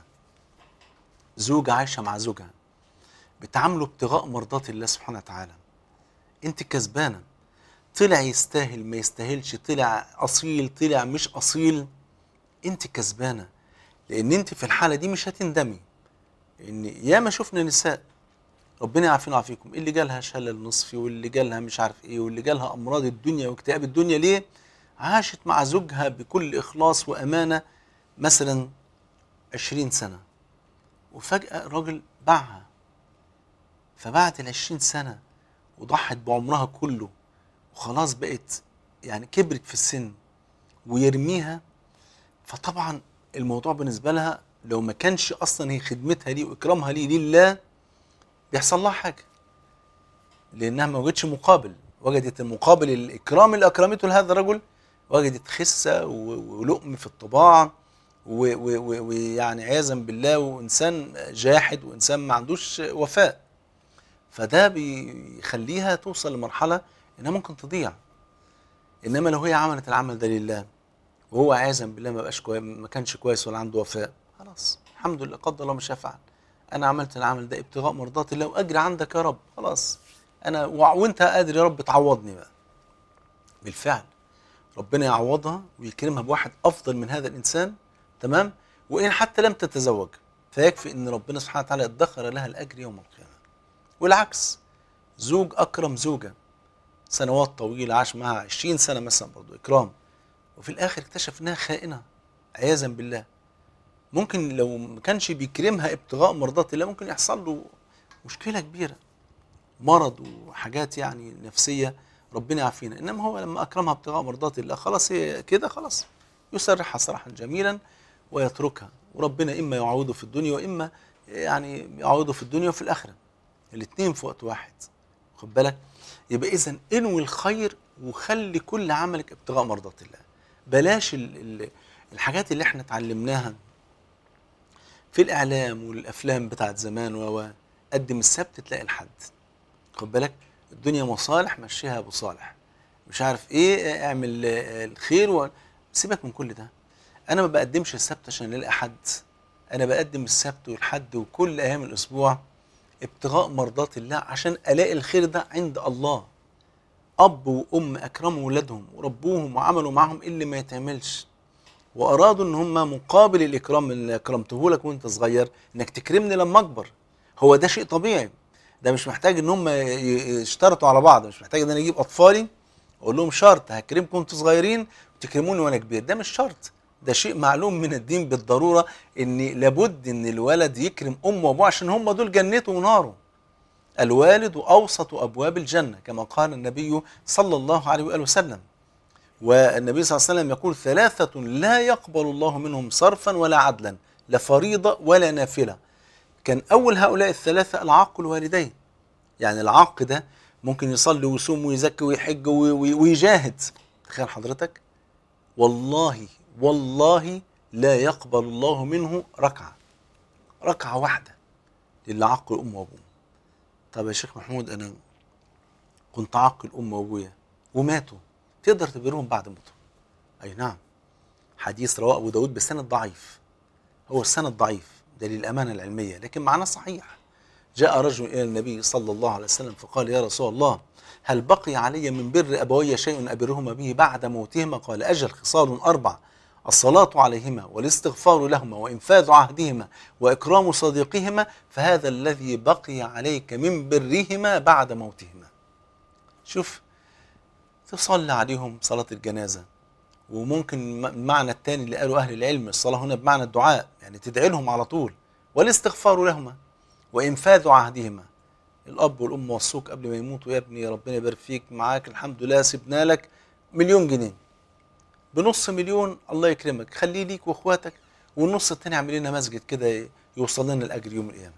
زوجة عايشة مع زوجها بتعاملوا ابتغاء مرضات الله سبحانه وتعالى انت كسبانة طلع يستاهل ما يستاهلش طلع اصيل طلع مش اصيل انت كسبانة لان انت في الحالة دي مش هتندمي ان ياما شفنا نساء ربنا يعافينا ويعافيكم اللي جالها شلل نصفي واللي جالها مش عارف ايه واللي جالها امراض الدنيا واكتئاب الدنيا ليه عاشت مع زوجها بكل اخلاص وامانه مثلا عشرين سنه وفجاه الراجل باعها فبعد العشرين سنه وضحت بعمرها كله وخلاص بقت يعني كبرت في السن ويرميها فطبعا الموضوع بالنسبه لها لو ما كانش اصلا هي خدمتها ليه واكرامها ليه لله بيحصل لها حاجه لانها ما وجدتش مقابل وجدت المقابل الاكرام اللي اكرمته لهذا الرجل وجدت خسه و- ولؤم في الطباع و- و- و- ويعني عياذا بالله وانسان جاحد وانسان ما عندوش وفاء فده بيخليها توصل لمرحله انها ممكن تضيع انما لو هي عملت العمل ده لله وهو عياذا بالله ما بقاش كويس ما كانش كويس ولا عنده وفاء خلاص الحمد لله قدر الله ما شاء فعل انا عملت العمل ده ابتغاء مرضات الله واجري عندك يا رب خلاص انا وع- وانت قادر يا رب تعوضني بقى بالفعل ربنا يعوضها ويكرمها بواحد افضل من هذا الانسان تمام وان حتى لم تتزوج فيكفي ان ربنا سبحانه وتعالى ادخر لها الاجر يوم القيامه والعكس زوج اكرم زوجه سنوات طويله عاش معها 20 سنه مثلا برضه اكرام وفي الاخر اكتشف انها خائنه عياذا بالله ممكن لو ما كانش بيكرمها ابتغاء مرضات الله ممكن يحصل له مشكله كبيره مرض وحاجات يعني نفسيه ربنا يعافينا انما هو لما اكرمها ابتغاء مرضات الله خلاص هي كده خلاص يسرحها سراحا جميلا ويتركها وربنا اما يعوضه في الدنيا واما يعني يعوضه في الدنيا وفي الاخره الاثنين في وقت واحد خد بالك يبقى اذا انوي الخير وخلي كل عملك ابتغاء مرضات الله بلاش ال ال الحاجات اللي احنا اتعلمناها في الاعلام والافلام بتاعت زمان و قدم السبت تلاقي الحد خد بالك الدنيا مصالح مشيها ابو صالح مش عارف ايه اعمل آه، الخير و... سيبك من كل ده انا ما بقدمش السبت عشان الاقي حد انا بقدم السبت والحد وكل ايام الاسبوع ابتغاء مرضات الله عشان الاقي الخير ده عند الله اب وام اكرموا ولادهم وربوهم وعملوا معاهم اللي ما يتعملش وارادوا ان هم مقابل الاكرام اللي اكرمته لك وانت صغير انك تكرمني لما اكبر هو ده شيء طبيعي ده مش محتاج ان هم ي- يشترطوا على بعض مش محتاج ان انا اجيب اطفالي اقول لهم شرط هكرمكم وانتوا صغيرين وتكرموني وانا كبير ده مش شرط ده شيء معلوم من الدين بالضروره ان لابد ان الولد يكرم امه وابوه عشان هم دول جنته وناره الوالد اوسط ابواب الجنه كما قال النبي صلى الله عليه واله وسلم والنبي صلى الله عليه وسلم يقول ثلاثة لا يقبل الله منهم صرفا ولا عدلا لا فريضة ولا نافلة كان أول هؤلاء الثلاثة العاق الوالدين يعني العاق ده ممكن يصلي ويصوم ويزكي ويحج وي- وي- ويجاهد تخيل حضرتك والله والله لا يقبل الله منه ركعة ركعة واحدة للي عاق الأم وأبوه طب يا شيخ محمود أنا كنت عاق الأم وأبويا وماتوا تقدر تبرهم بعد موتهم أي نعم حديث رواه أبو داود بسند ضعيف هو السند ضعيف ده للأمانة العلمية لكن معناه صحيح جاء رجل إلى النبي صلى الله عليه وسلم فقال يا رسول الله هل بقي علي من بر أبوي شيء أبرهما به بعد موتهما قال أجل خصال أربع الصلاة عليهما والاستغفار لهما وإنفاذ عهدهما وإكرام صديقهما فهذا الذي بقي عليك من برهما بعد موتهما شوف تصلي عليهم صلاة الجنازة وممكن م- المعنى الثاني اللي قاله أهل العلم الصلاة هنا بمعنى الدعاء يعني تدعي لهم على طول والاستغفار لهما وإنفاذ عهدهما الأب والأم وصوك قبل ما يموتوا يا ابني ربنا يبارك فيك معاك الحمد لله سيبنا لك مليون جنيه بنص مليون الله يكرمك خليه ليك واخواتك والنص التاني اعمل لنا مسجد كده يوصل لنا الاجر يوم القيامه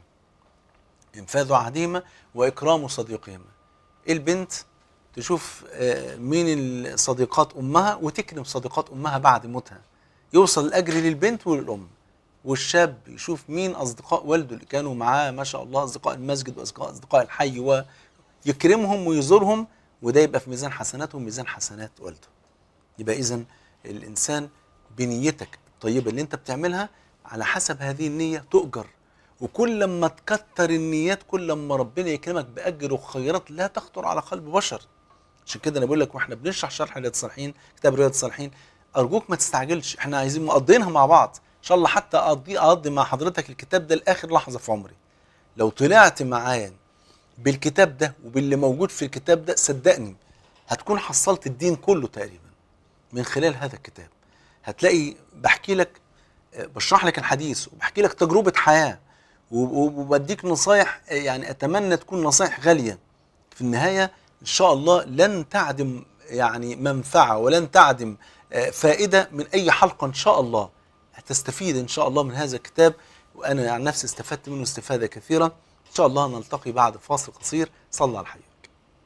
انفاذ عهدهما واكرام صديقهما البنت تشوف آه، مين صديقات امها وتكرم صديقات امها بعد موتها يوصل الاجر للبنت وللام والشاب يشوف مين اصدقاء والده اللي كانوا معاه ما شاء الله اصدقاء المسجد واصدقاء اصدقاء الحي ويكرمهم ويزورهم وده يبقى في ميزان حسناته وميزان حسنات والده يبقى اذا الانسان بنيتك الطيبه اللي انت بتعملها على حسب هذه النيه تؤجر وكل لما تكتر النيات كل لما ربنا يكرمك باجر وخيرات لا تخطر على قلب بشر عشان كده انا بقول لك واحنا بنشرح شرح رياض الصالحين كتاب رياض الصالحين ارجوك ما تستعجلش احنا عايزين مقضينها مع بعض ان شاء الله حتى اقضي اقضي مع حضرتك الكتاب ده لاخر لحظه في عمري لو طلعت معايا بالكتاب ده وباللي موجود في الكتاب ده صدقني هتكون حصلت الدين كله تقريبا من خلال هذا الكتاب هتلاقي بحكي لك آه، بشرح لك الحديث وبحكي لك تجربة حياة وب- وب- وبديك نصايح آه، يعني أتمنى تكون نصايح غالية في النهاية إن شاء الله لن تعدم يعني منفعة ولن تعدم آه، فائدة من أي حلقة إن شاء الله هتستفيد إن شاء الله من هذا الكتاب وأنا عن نفسي استفدت منه استفادة كثيرة إن شاء الله نلتقي بعد فاصل قصير صلى على الحبيب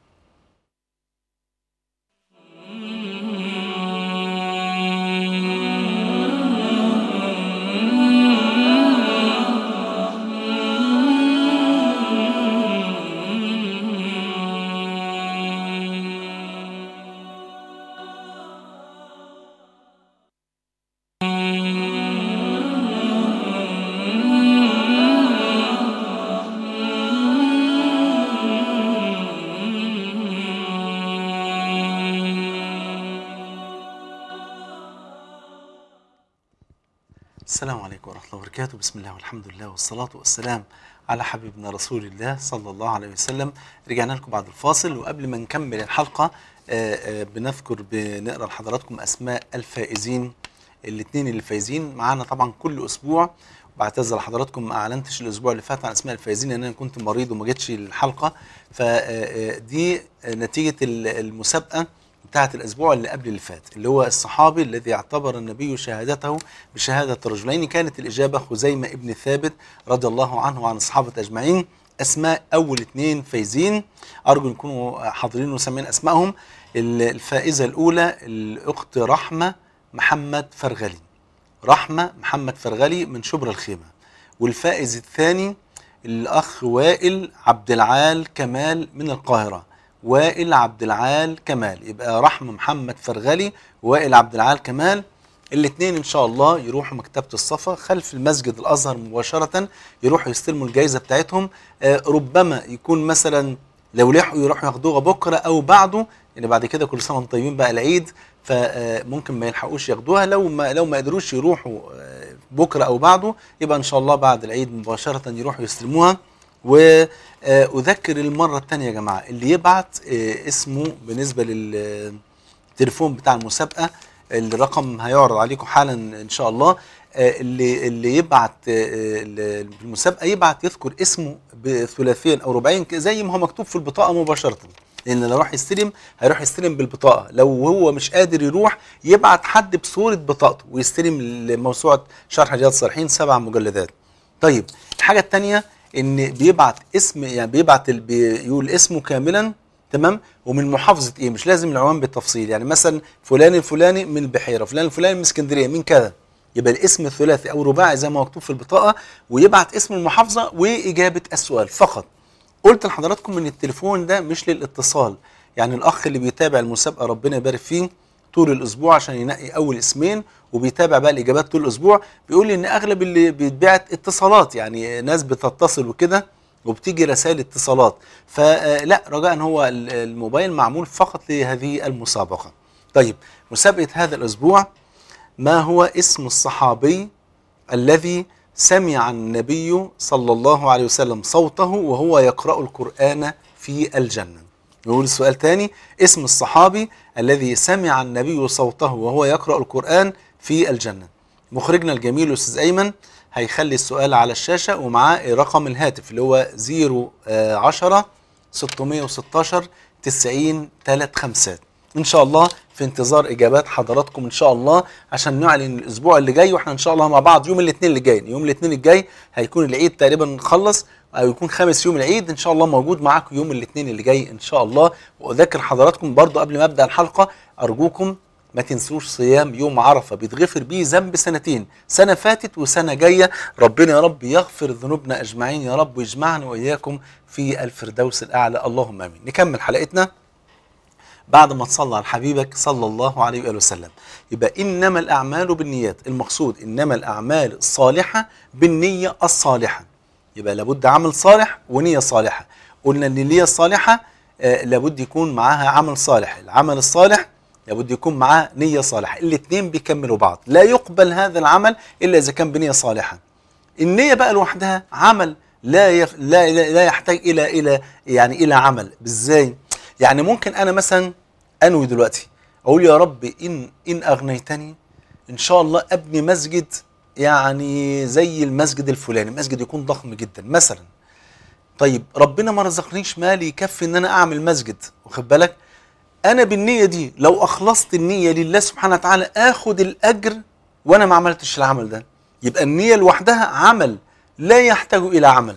السلام عليكم ورحمة الله وبركاته بسم الله والحمد لله والصلاة والسلام على حبيبنا رسول الله صلى الله عليه وسلم رجعنا لكم بعد الفاصل وقبل ما نكمل الحلقة آه، آه، بنذكر بنقرأ لحضراتكم أسماء الفائزين الاثنين اللي فايزين معانا طبعا كل أسبوع بعتذر لحضراتكم ما اعلنتش الاسبوع اللي فات عن اسماء الفايزين لان انا كنت مريض وما جيتش الحلقه فدي نتيجه المسابقه بتاعه الاسبوع اللي قبل اللي فات اللي هو الصحابي الذي اعتبر النبي شهادته بشهاده رجلين كانت الاجابه خزيمه ابن ثابت رضي الله عنه وعن الصحابه اجمعين اسماء اول اثنين فايزين ارجو يكونوا حاضرين وسامعين اسمائهم الفائزه الاولى الاخت رحمه محمد فرغلي رحمة محمد فرغلي من شبرا الخيمة والفائز الثاني الأخ وائل عبد العال كمال من القاهرة وائل عبد العال كمال يبقى رحمة محمد فرغلي وائل عبد العال كمال الاثنين ان شاء الله يروحوا مكتبه الصفا خلف المسجد الازهر مباشره يروحوا يستلموا الجائزه بتاعتهم آه، ربما يكون مثلا لو لحقوا يروحوا ياخدوها بكره او بعده يعني بعد كده كل سنه وانتم طيبين بقى العيد فممكن ما يلحقوش ياخدوها لو ما لو ما قدروش يروحوا آه، بكره او بعده يبقى ان شاء الله بعد العيد مباشره يروحوا يستلموها واذكر المره الثانيه يا جماعه اللي يبعت آه، اسمه بالنسبه للتليفون بتاع المسابقه الرقم هيعرض عليكم حالا ان شاء الله آه، اللي اللي يبعت آه، ال- في المسابقه يبعت يذكر اسمه بثلاثين او رباعين ك- زي ما هو مكتوب في البطاقه مباشره لان لو راح يستلم هيروح يستلم بالبطاقه لو هو مش قادر يروح يبعت حد بصوره بطاقته ويستلم موسوعه شرح رياض الصالحين سبع مجلدات طيب الحاجه الثانيه ان بيبعت اسم يعني بيبعت ال- بيقول اسمه كاملا تمام ومن محافظه ايه مش لازم العنوان بالتفصيل يعني مثلا فلان الفلاني من البحيره فلان الفلاني من اسكندريه من كذا يبقى الاسم الثلاثي او رباعي زي ما مكتوب في البطاقه ويبعت اسم المحافظه واجابه السؤال فقط قلت لحضراتكم ان التليفون ده مش للاتصال يعني الاخ اللي بيتابع المسابقه ربنا يبارك فيه طول الاسبوع عشان ينقي اول اسمين وبيتابع بقى الاجابات طول الاسبوع بيقول لي ان اغلب اللي بيتبعت اتصالات يعني ناس بتتصل وكده وبتيجي رسائل اتصالات فلا رجاء هو ال- الموبايل معمول فقط لهذه المسابقه طيب مسابقه هذا الاسبوع ما هو اسم الصحابي الذي سمع النبي صلى الله عليه وسلم صوته وهو يقرأ القرآن في الجنة نقول السؤال تاني اسم الصحابي الذي سمع النبي صوته وهو يقرأ القرآن في الجنة مخرجنا الجميل الأستاذ أيمن هيخلي السؤال على الشاشة ومعاه رقم الهاتف اللي هو 010 616 90 3 خمسات ان شاء الله في انتظار اجابات حضراتكم ان شاء الله عشان نعلن الاسبوع اللي جاي واحنا ان شاء الله مع بعض يوم الاثنين اللي جاي يوم الاثنين الجاي هيكون العيد تقريبا خلص او يكون خامس يوم العيد ان شاء الله موجود معاكم يوم الاثنين اللي جاي ان شاء الله واذكر حضراتكم برضو قبل ما ابدا الحلقه ارجوكم ما تنسوش صيام يوم عرفه بيتغفر بيه ذنب سنتين سنه فاتت وسنه جايه ربنا يا رب يغفر ذنوبنا اجمعين يا رب ويجمعنا واياكم في الفردوس الاعلى اللهم امين نكمل حلقتنا بعد ما تصلى على حبيبك صلى الله عليه وآله وسلم يبقى إنما الأعمال بالنيات المقصود إنما الأعمال الصالحة بالنية الصالحة يبقى لابد عمل صالح ونية صالحة قلنا إن النية الصالحة آه لابد يكون معاها عمل صالح العمل الصالح لابد يكون معاه نية صالحة الاثنين بيكملوا بعض لا يقبل هذا العمل إلا إذا كان بنية صالحة النية بقى لوحدها عمل لا يف... لا لا لا يحتاج الى الى يعني الى عمل ازاي؟ يعني ممكن انا مثلا انوي دلوقتي اقول يا رب ان ان اغنيتني ان شاء الله ابني مسجد يعني زي المسجد الفلاني مسجد يكون ضخم جدا مثلا طيب ربنا ما رزقنيش مال يكفي ان انا اعمل مسجد واخد بالك انا بالنيه دي لو اخلصت النيه لله سبحانه وتعالى اخد الاجر وانا ما عملتش العمل ده يبقى النيه لوحدها عمل لا يحتاج الى عمل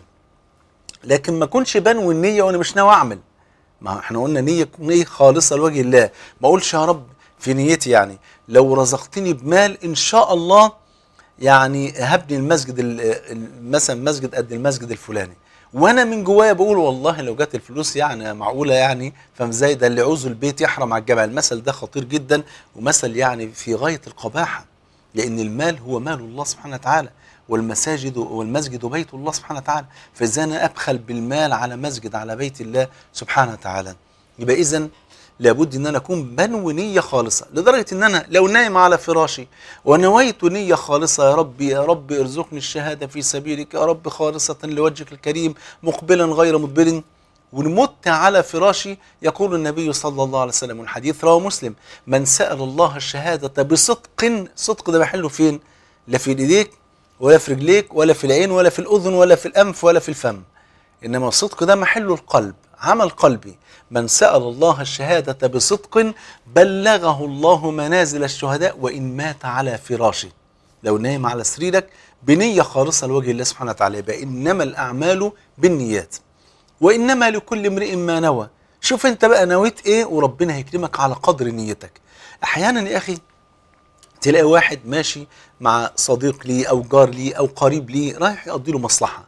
لكن ما اكونش بنوي النيه وانا مش ناوي اعمل ما احنا قلنا نيه نيه خالصه لوجه الله ما اقولش يا رب في نيتي يعني لو رزقتني بمال ان شاء الله يعني هبني المسجد ال- ال- مثلا مسجد قد المسجد الفلاني وانا من جوايا بقول والله لو جت الفلوس يعني معقوله يعني فازاي ده اللي عوزه البيت يحرم على الجبل المثل ده خطير جدا ومثل يعني في غايه القباحه لان المال هو مال الله سبحانه وتعالى والمساجد والمسجد بيت الله سبحانه وتعالى فازاي انا ابخل بالمال على مسجد على بيت الله سبحانه وتعالى يبقى اذا لابد ان انا اكون بنوي نيه خالصه لدرجه ان انا لو نايم على فراشي ونويت نيه خالصه يا رب يا رب ارزقني الشهاده في سبيلك يا رب خالصه لوجهك الكريم مقبلا غير مدبر ونمت على فراشي يقول النبي صلى الله عليه وسلم والحديث رواه مسلم من سأل الله الشهادة بصدق صدق ده محله فين لا في ايديك ولا في رجليك ولا في العين ولا في الأذن ولا في الأنف ولا في الفم إنما الصدق ده محله القلب عمل قلبي من سأل الله الشهادة بصدق بلغه الله منازل الشهداء وإن مات على فراشه لو نايم على سريرك بنية خالصة لوجه الله سبحانه وتعالى يبقى إنما الأعمال بالنيات وإنما لكل امرئ ما نوى شوف أنت بقى نويت إيه وربنا هيكرمك على قدر نيتك أحيانا يا أخي تلاقي واحد ماشي مع صديق ليه او جار ليه او قريب ليه رايح يقضي له مصلحه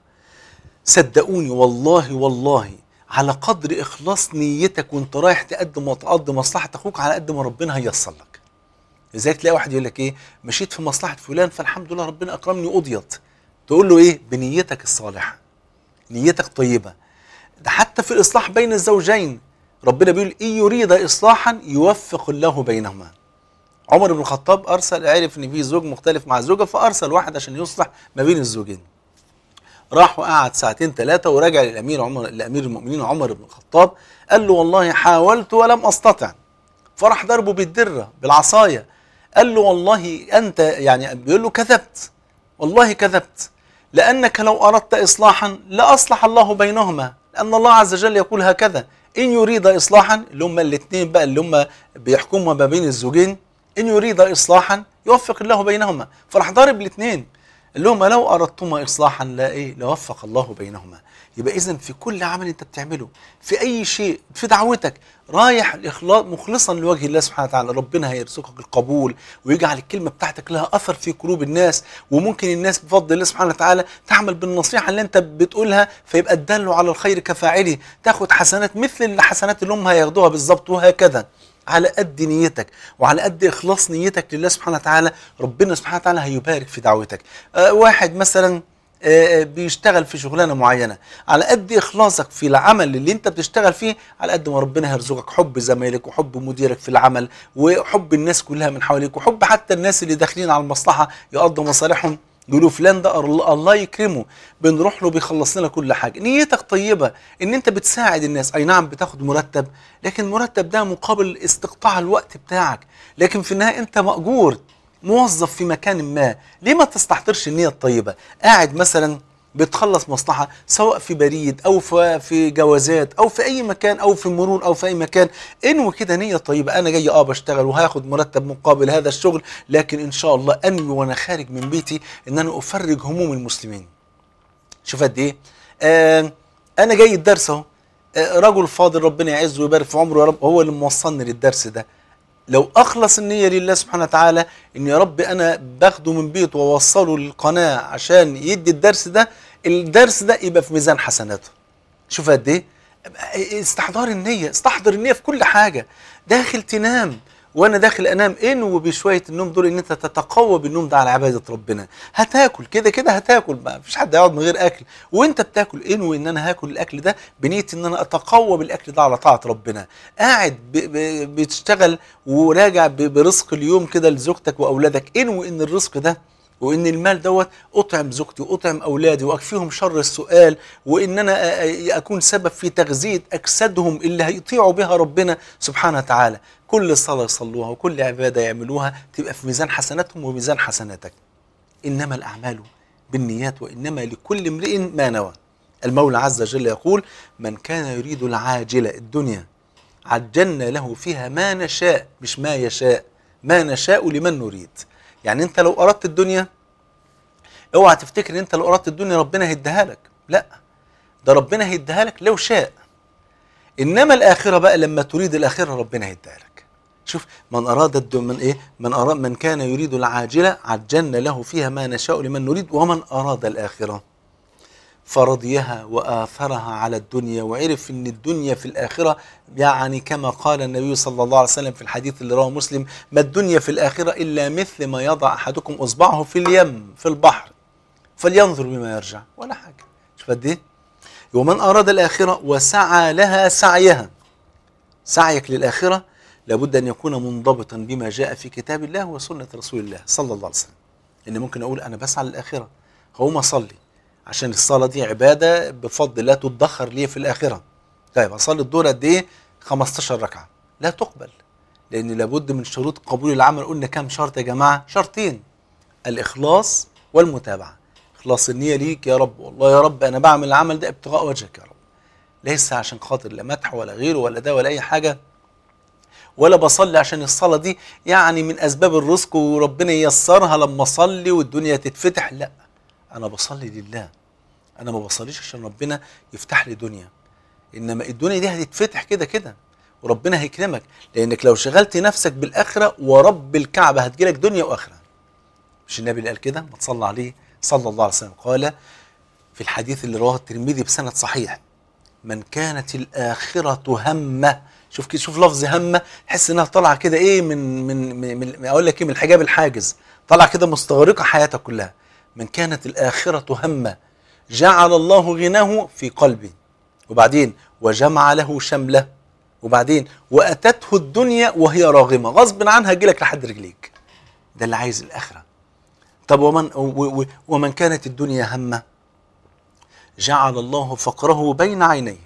صدقوني والله والله على قدر اخلاص نيتك وانت رايح تقدم وتقضي مصلحه اخوك على قد ما ربنا هيسر لك لذلك تلاقي واحد يقول لك ايه مشيت في مصلحه فلان فالحمد لله ربنا اكرمني قضيت تقول له ايه بنيتك الصالحه نيتك طيبه ده حتى في الاصلاح بين الزوجين ربنا بيقول ان يريد اصلاحا يوفق الله بينهما عمر بن الخطاب ارسل عرف ان في زوج مختلف مع زوجه فارسل واحد عشان يصلح ما بين الزوجين راح وقعد ساعتين ثلاثه ورجع للامير عمر لامير المؤمنين عمر بن الخطاب قال له والله حاولت ولم استطع فراح ضربه بالدره بالعصايه قال له والله انت يعني بيقول له كذبت والله كذبت لانك لو اردت اصلاحا لاصلح الله بينهما لان الله عز وجل يقول هكذا ان يريد اصلاحا اللي هم الاثنين بقى اللي هم بيحكموا ما بين الزوجين ان يريد اصلاحا يوفق الله بينهما فراح ضارب الاثنين اللي هم لو اردتما اصلاحا لا ايه لوفق الله بينهما يبقى اذا في كل عمل انت بتعمله في اي شيء في دعوتك رايح الاخلاص مخلصا لوجه الله سبحانه وتعالى ربنا هيرزقك القبول ويجعل الكلمه بتاعتك لها اثر في قلوب الناس وممكن الناس بفضل الله سبحانه وتعالى تعمل بالنصيحه اللي انت بتقولها فيبقى الدل على الخير كفاعله تاخد حسنات مثل الحسنات اللي هم هياخدوها بالظبط وهكذا على قد نيتك وعلى قد اخلاص نيتك لله سبحانه وتعالى ربنا سبحانه وتعالى هيبارك في دعوتك آه واحد مثلا آه بيشتغل في شغلانه معينه على قد اخلاصك في العمل اللي انت بتشتغل فيه على قد ما ربنا هيرزقك حب زمايلك وحب مديرك في العمل وحب الناس كلها من حواليك وحب حتى الناس اللي داخلين على المصلحه يقضوا مصالحهم يقولوا فلان ده الله يكرمه بنروح له بيخلص لنا كل حاجه نيتك طيبه ان انت بتساعد الناس اي نعم بتاخد مرتب لكن المرتب ده مقابل استقطاع الوقت بتاعك لكن في النهايه انت ماجور موظف في مكان ما ليه ما تستحضرش النيه الطيبه قاعد مثلا بتخلص مصلحة سواء في بريد أو في جوازات أو في أي مكان أو في مرور أو في أي مكان انوي كده نية طيبة أنا جاي أه بشتغل وهاخد مرتب مقابل هذا الشغل لكن إن شاء الله أنوي وأنا خارج من بيتي إن أنا أفرج هموم المسلمين شوف قد إيه آه أنا جاي الدرس أهو آه رجل فاضل ربنا يعزه ويبارك في عمره يا رب هو اللي موصلني للدرس ده لو اخلص النيه لله سبحانه وتعالى ان يا رب انا باخده من بيته واوصله للقناه عشان يدي الدرس ده الدرس ده يبقى في ميزان حسناته شوف قد ايه استحضار النيه استحضر النيه في كل حاجه داخل تنام وانا داخل انام انوي بشويه النوم دول ان انت تتقوى بالنوم ده على عباده ربنا هتاكل كده كده هتاكل ما فيش حد هيقعد من غير اكل وانت بتاكل انوي ان انا هاكل الاكل ده بنيه ان انا اتقوى بالاكل ده على طاعه ربنا قاعد ب ب بتشتغل وراجع برزق اليوم كده لزوجتك واولادك انوي ان الرزق ده وان المال دوت اطعم زوجتي واطعم اولادي واكفيهم شر السؤال وان انا اكون سبب في تغذيه اجسادهم اللي هيطيعوا بها ربنا سبحانه وتعالى كل صلاه يصلوها وكل عباده يعملوها تبقى في ميزان حسناتهم وميزان حسناتك انما الاعمال بالنيات وانما لكل امرئ ما نوى المولى عز وجل يقول من كان يريد العاجله الدنيا عجلنا له فيها ما نشاء مش ما يشاء ما نشاء لمن نريد يعني انت لو اردت الدنيا اوعى تفتكر ان انت لو اردت الدنيا ربنا هيديها لك لا ده ربنا هيديها لك لو شاء انما الاخره بقى لما تريد الاخره ربنا هيديها لك شوف من اراد الد... من ايه من اراد من كان يريد العاجله عجلنا له فيها ما نشاء لمن نريد ومن اراد الاخره فرضيها واثرها على الدنيا وعرف ان الدنيا في الاخره يعني كما قال النبي صلى الله عليه وسلم في الحديث اللي رواه مسلم ما الدنيا في الاخره الا مثل ما يضع احدكم اصبعه في اليم في البحر فلينظر بما يرجع ولا حاجه شوف قد ايه ومن اراد الاخره وسعى لها سعيها سعيك للاخره لابد ان يكون منضبطا بما جاء في كتاب الله وسنه رسول الله صلى الله عليه وسلم ان ممكن اقول انا بسعى للاخره هقوم اصلي عشان الصلاه دي عباده بفضل الله تدخر لي في الاخره طيب اصلي الظهر قد ايه 15 ركعه لا تقبل لان لابد من شروط قبول العمل قلنا كام شرط يا جماعه شرطين الاخلاص والمتابعه اخلاص النيه ليك يا رب والله يا رب انا بعمل العمل ده ابتغاء وجهك يا رب ليس عشان خاطر لا مدح ولا غيره ولا ده ولا اي حاجه ولا بصلي عشان الصلاه دي يعني من اسباب الرزق وربنا ييسرها لما اصلي والدنيا تتفتح لا انا بصلي لله انا ما بصليش عشان ربنا يفتح لي دنيا انما الدنيا دي هتتفتح كده كده وربنا هيكرمك لانك لو شغلت نفسك بالاخره ورب الكعبه هتجيلك دنيا واخره مش النبي اللي قال كده ما تصلى عليه صلى الله عليه وسلم قال في الحديث اللي رواه الترمذي بسند صحيح من كانت الآخرة همه شوف كده شوف لفظ همه تحس انها طالعه كده ايه من من من, من اقول لك ايه من الحجاب الحاجز طالعه كده مستغرقه حياتك كلها من كانت الآخرة همه جعل الله غناه في قلبه وبعدين وجمع له شمله وبعدين واتته الدنيا وهي راغمه غصب عنها تجيلك لحد رجليك ده اللي عايز الاخره طب ومن و- و- ومن كانت الدنيا همه جعل الله فقره بين عينيه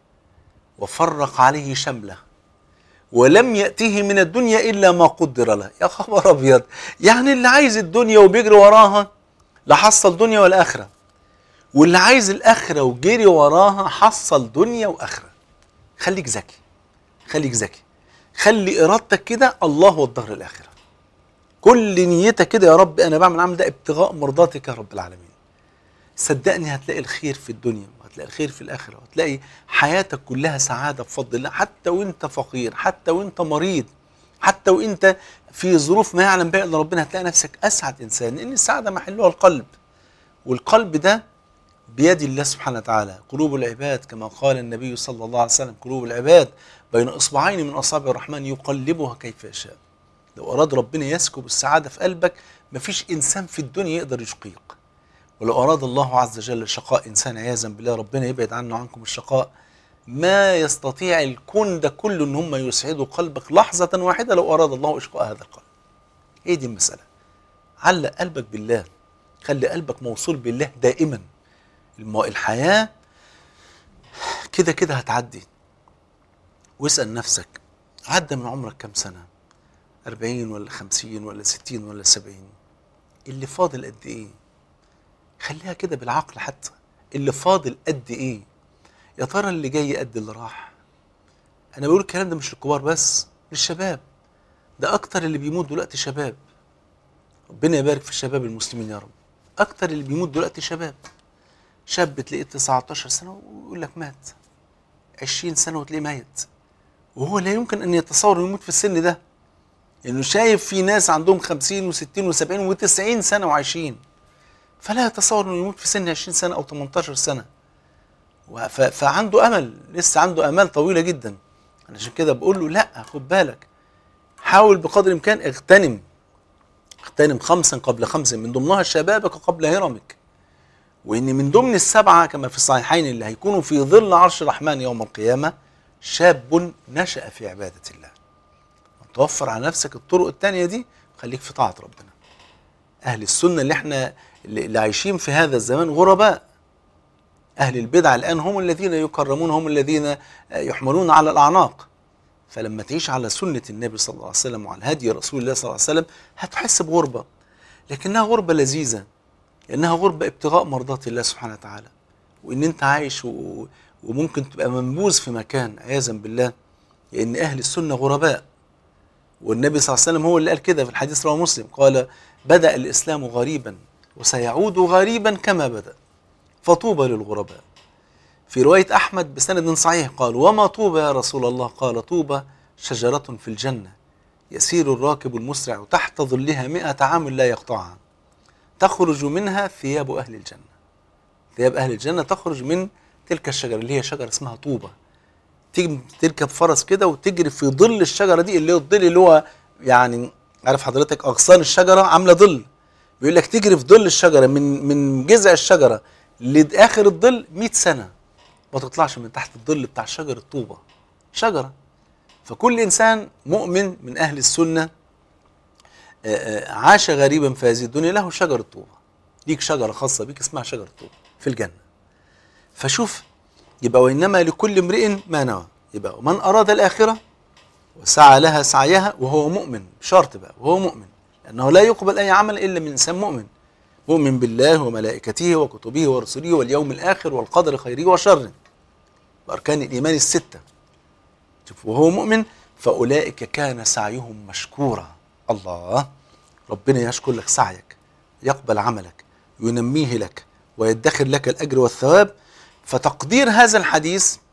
وفرق عليه شمله ولم يأته من الدنيا إلا ما قدر له يا خبر أبيض يعني اللي عايز الدنيا وبيجري وراها لا حصل دنيا ولا آخرة واللي عايز الآخرة وجري وراها حصل دنيا وآخرة خليك ذكي خليك ذكي خلي إرادتك كده الله والدهر الآخرة كل نيتك كده يا رب أنا بعمل العمل ده ابتغاء مرضاتك يا رب العالمين صدقني هتلاقي الخير في الدنيا وهتلاقي الخير في الآخرة وهتلاقي حياتك كلها سعادة بفضل الله حتى وانت فقير حتى وانت مريض حتى وانت في ظروف ما يعلم بها الا ربنا هتلاقي نفسك اسعد انسان لان السعاده محلها القلب والقلب ده بيد الله سبحانه وتعالى قلوب العباد كما قال النبي صلى الله عليه وسلم قلوب العباد بين اصبعين من اصابع الرحمن يقلبها كيف يشاء لو اراد ربنا يسكب السعاده في قلبك مفيش انسان في الدنيا يقدر يشقيك ولو أراد الله عز وجل شقاء إنسان عياذا بالله ربنا يبعد عنه عنكم الشقاء ما يستطيع الكون ده كله إن هم يسعدوا قلبك لحظة واحدة لو أراد الله إشقاء هذا القلب هي دي المسألة علق قلبك بالله خلي قلبك موصول بالله دائما الم- الحياة كده كده هتعدي واسأل نفسك عدى من عمرك كام سنة أربعين ولا خمسين ولا ستين ولا سبعين اللي فاضل قد إيه خليها كده بالعقل حتى اللي فاضل قد ايه يا ترى اللي جاي قد اللي راح انا بقول الكلام ده مش للكبار بس للشباب ده اكتر اللي بيموت دلوقتي شباب ربنا يبارك في الشباب المسلمين يا رب اكتر اللي بيموت دلوقتي شباب شاب تلاقيه 19 سنه ويقول لك مات 20 سنه وتلاقيه ميت وهو لا يمكن ان يتصور انه يموت في السن ده لانه شايف في ناس عندهم 50 و60 و70 و90 سنه وعايشين فلا يتصور انه يموت في سن 20 سنه او 18 سنه و- ف- فعنده امل لسه عنده امال طويله جدا أنا عشان كده بقول له لا خد بالك حاول بقدر الامكان اغتنم اغتنم خمسا قبل خمس من ضمنها شبابك قبل هرمك وان من ضمن السبعه كما في الصحيحين اللي هيكونوا في ظل عرش الرحمن يوم القيامه شاب نشا في عباده الله توفر على نفسك الطرق التانية دي خليك في طاعه ربنا اهل السنه اللي احنا اللي اللي عايشين في هذا الزمان غرباء اهل البدع الان هم الذين يكرمون هم الذين يحملون على الاعناق فلما تعيش على سنه النبي صلى الله عليه وسلم وعلى هدي رسول الله صلى الله عليه وسلم هتحس بغربه لكنها غربه لذيذه لانها غربه ابتغاء مرضات الله سبحانه وتعالى وان انت عايش و... وممكن تبقى منبوذ في مكان عياذا بالله لان اهل السنه غرباء والنبي صلى الله عليه وسلم هو اللي قال كده في الحديث رواه مسلم قال بدا الاسلام غريبا وسيعود غريبا كما بدا فطوبى للغرباء في روايه احمد بسند صحيح قال وما طوبى يا رسول الله قال طوبى شجره في الجنه يسير الراكب المسرع تحت ظلها مئة عام لا يقطعها تخرج منها ثياب أهل الجنة ثياب أهل الجنة تخرج من تلك الشجرة اللي هي شجرة اسمها طوبة تيجي تركب فرس كده وتجري في ظل الشجرة دي اللي هو الظل اللي هو يعني عارف حضرتك أغصان الشجرة عاملة ظل بيقول لك تجري في ظل الشجرة من من جذع الشجرة لآخر الظل 100 سنة ما تطلعش من تحت الظل بتاع شجرة طوبة شجرة فكل إنسان مؤمن من أهل السنة آه، آه، عاش غريبا في هذه الدنيا له شجرة طوبة ليك شجرة خاصة بيك اسمها شجرة طوبة في الجنة فشوف يبقى وإنما لكل امرئ ما نوى يبقى ومن أراد الآخرة وسعى لها سعيها وهو مؤمن بشرط بقى وهو مؤمن لأنه لا يقبل أي عمل إلا من إنسان مؤمن مؤمن بالله وملائكته وكتبه ورسله واليوم الآخر والقدر خيره وشره بأركان الإيمان الستة شوف وهو مؤمن فأولئك كان سعيهم مشكورا الله ربنا يشكر لك سعيك يقبل عملك ينميه لك ويدخر لك الأجر والثواب فتقدير هذا الحديث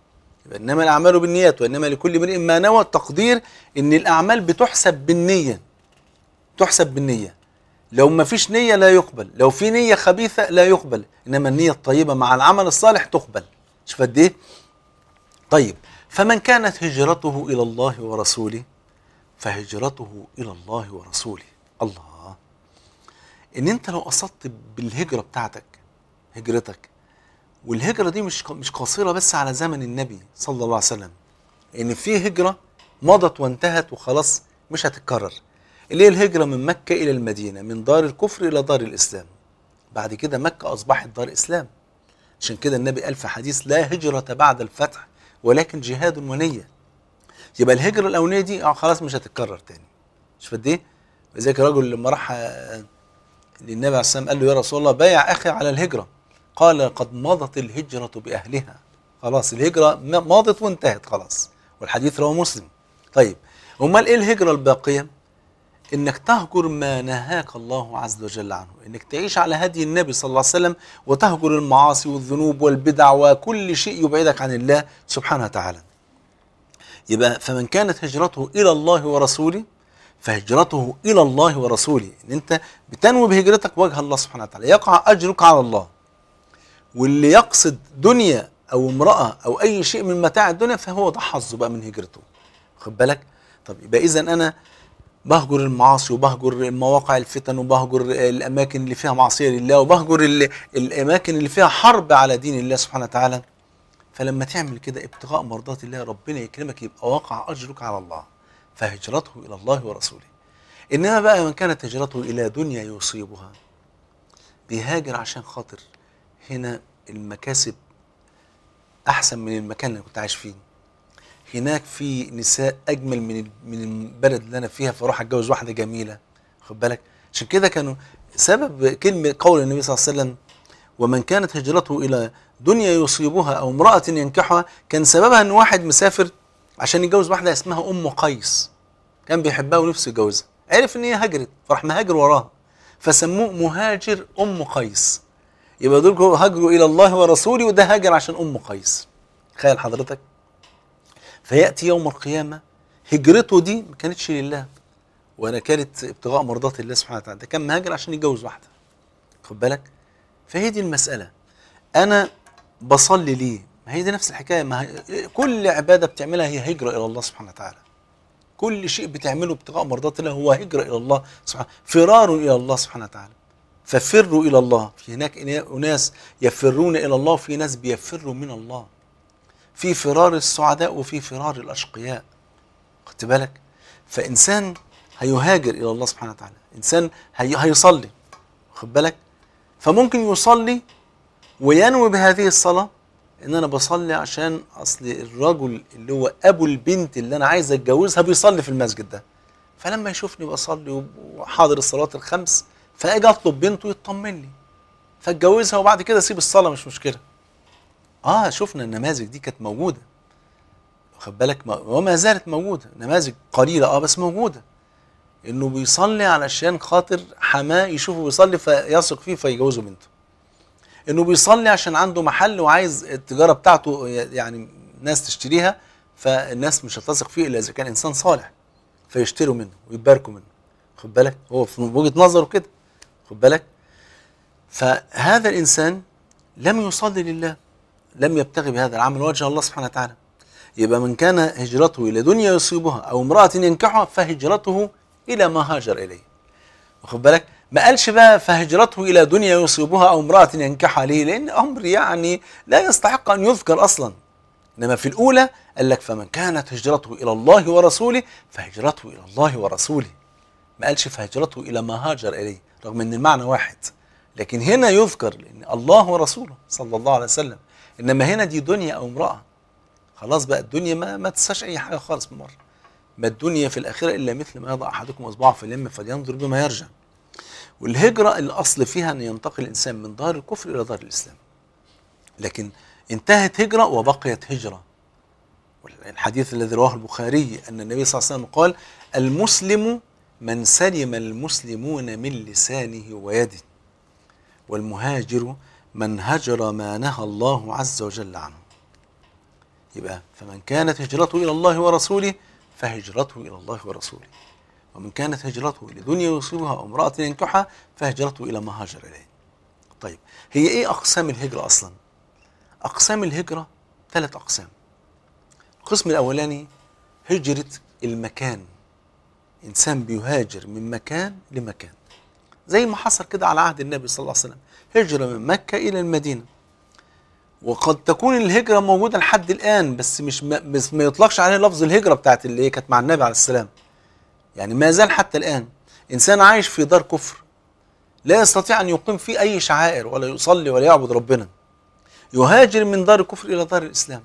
يبقى انما الاعمال بالنيات وانما لكل امرئ ما نوى التقدير ان الاعمال بتحسب بالنيه تحسب بالنيه لو ما فيش نيه لا يقبل لو في نيه خبيثه لا يقبل انما النيه الطيبه مع العمل الصالح تقبل شوف قد ايه طيب فمن كانت هجرته الى الله ورسوله فهجرته الى الله ورسوله الله ان انت لو قصدت بالهجره بتاعتك هجرتك والهجره دي مش مش قاصره بس على زمن النبي صلى الله عليه وسلم ان في هجره مضت وانتهت وخلاص مش هتتكرر اللي هي الهجره من مكه الى المدينه من دار الكفر الى دار الاسلام بعد كده مكه اصبحت دار اسلام عشان كده النبي قال في حديث لا هجره بعد الفتح ولكن جهاد ونيه يبقى الهجره الاولانيه دي اه خلاص مش هتتكرر تاني مش قد ايه ولذلك الرجل لما راح آه، للنبي عليه السلام قال له يا رسول الله بايع اخي على الهجره قال قد مضت الهجره باهلها خلاص الهجره م- ماضت وانتهت خلاص والحديث رواه مسلم طيب امال ايه الهجره الباقيه انك تهجر ما نهاك الله عز وجل عنه انك تعيش على هدي النبي صلى الله عليه وسلم وتهجر المعاصي والذنوب والبدع وكل شيء يبعدك عن الله سبحانه وتعالى يبقى فمن كانت هجرته الى الله ورسوله فهجرته الى الله ورسوله ان انت بتنوي بهجرتك وجه الله سبحانه وتعالى يقع اجرك على الله واللي يقصد دنيا او امراه او اي شيء من متاع الدنيا فهو ده حظه بقى من هجرته خد بالك طب يبقى اذا انا بهجر المعاصي وبهجر مواقع الفتن وبهجر الاماكن اللي فيها معصيه لله وبهجر ال- الاماكن اللي فيها حرب على دين الله سبحانه وتعالى فلما تعمل كده ابتغاء مرضات الله ربنا يكرمك يبقى واقع اجرك على الله فهجرته الى الله ورسوله انما بقى من كانت هجرته الى دنيا يصيبها بيهاجر عشان خاطر هنا المكاسب احسن من المكان اللي كنت عايش فيه هناك في نساء اجمل من ال- من البلد اللي انا فيها فاروح اتجوز واحده جميله خد بالك عشان كده كانوا سبب كلمه قول النبي صلى الله عليه وسلم ومن كانت هجرته الى دنيا يصيبها او امراه ينكحها كان سببها ان واحد مسافر عشان يتجوز واحده اسمها ام قيس كان بيحبها ونفسه يتجوزها عرف ان هي هجرت فراح مهاجر وراها فسموه مهاجر ام قيس يبقى دول هو هاجروا الى الله ورسوله وده هاجر عشان ام قيس تخيل حضرتك فياتي يوم القيامه هجرته دي ما كانتش لله ولا كانت ابتغاء مرضات الله سبحانه وتعالى ده كان مهاجر عشان يتجوز واحده خد بالك فهي دي المساله انا بصلي ليه ما هي دي نفس الحكايه ما هي كل عباده بتعملها هي هجره الى الله سبحانه وتعالى كل شيء بتعمله ابتغاء مرضات الله هو هجره الى الله سبحانه فرار الى الله سبحانه وتعالى ففروا الى الله في هناك اناس يفرون الى الله وفي ناس بيفروا من الله في فرار السعداء وفي فرار الاشقياء خدت بالك فانسان هيهاجر الى الله سبحانه وتعالى انسان هي هيصلي خد بالك فممكن يصلي وينوي بهذه الصلاه ان انا بصلي عشان اصل الرجل اللي هو ابو البنت اللي انا عايز اتجوزها بيصلي في المسجد ده فلما يشوفني بصلي وحاضر الصلاه الخمس فاجي اطلب بنته يطمن لي فاتجوزها وبعد كده اسيب الصلاه مش مشكله اه شفنا النماذج دي كانت موجوده واخد بالك ما- وما زالت موجوده نماذج قليله اه بس موجوده انه بيصلي علشان خاطر حماه يشوفه بيصلي فيثق فيه فيجوزه بنته انه بيصلي عشان عنده محل وعايز التجاره بتاعته يعني ناس تشتريها فالناس مش هتثق فيه الا اذا كان انسان صالح فيشتروا منه ويباركوا منه خد بالك هو في وجهه نظره كده خد بالك فهذا الانسان لم يصلي لله لم يبتغي بهذا العمل وجه الله سبحانه وتعالى يبقى من كان هجرته الى دنيا يصيبها او امراه ينكحها فهجرته الى ما هاجر اليه واخد بالك ما قالش بقى فهجرته الى دنيا يصيبها او امراه ينكحها ليه لان امر يعني لا يستحق ان يذكر اصلا انما في الاولى قال لك فمن كانت هجرته الى الله ورسوله فهجرته الى الله ورسوله ما قالش فهجرته الى ما هاجر اليه رغم ان المعنى واحد لكن هنا يذكر لان الله ورسوله صلى الله عليه وسلم انما هنا دي دنيا او امراه خلاص بقى الدنيا ما ما تنساش اي حاجه خالص بالمره ما الدنيا في الاخره الا مثل ما يضع احدكم اصبعه في اليم فلينظر بما يرجع والهجره الاصل فيها ان ينتقل الانسان من دار الكفر الى دار الاسلام لكن انتهت هجره وبقيت هجره الحديث الذي رواه البخاري ان النبي صلى الله عليه وسلم قال المسلم من سلم المسلمون من لسانه ويده والمهاجر من هجر ما نهى الله عز وجل عنه يبقى فمن كانت هجرته إلى الله ورسوله فهجرته إلى الله ورسوله ومن كانت هجرته لدنيا يصيبها أو امرأة ينكحها فهجرته إلى ما هاجر إليه طيب هي إيه أقسام الهجرة أصلا أقسام الهجرة ثلاث أقسام القسم الأولاني هجرة المكان إنسان بيهاجر من مكان لمكان زي ما حصل كده على عهد النبي صلى الله عليه وسلم هجرة من مكة إلى المدينة وقد تكون الهجرة موجودة لحد الآن بس مش ما, بس ما يطلقش عليها لفظ الهجرة بتاعت اللي هي كانت مع النبي عليه السلام يعني ما زال حتى الآن إنسان عايش في دار كفر لا يستطيع أن يقيم فيه أي شعائر ولا يصلي ولا يعبد ربنا يهاجر من دار الكفر إلى دار الإسلام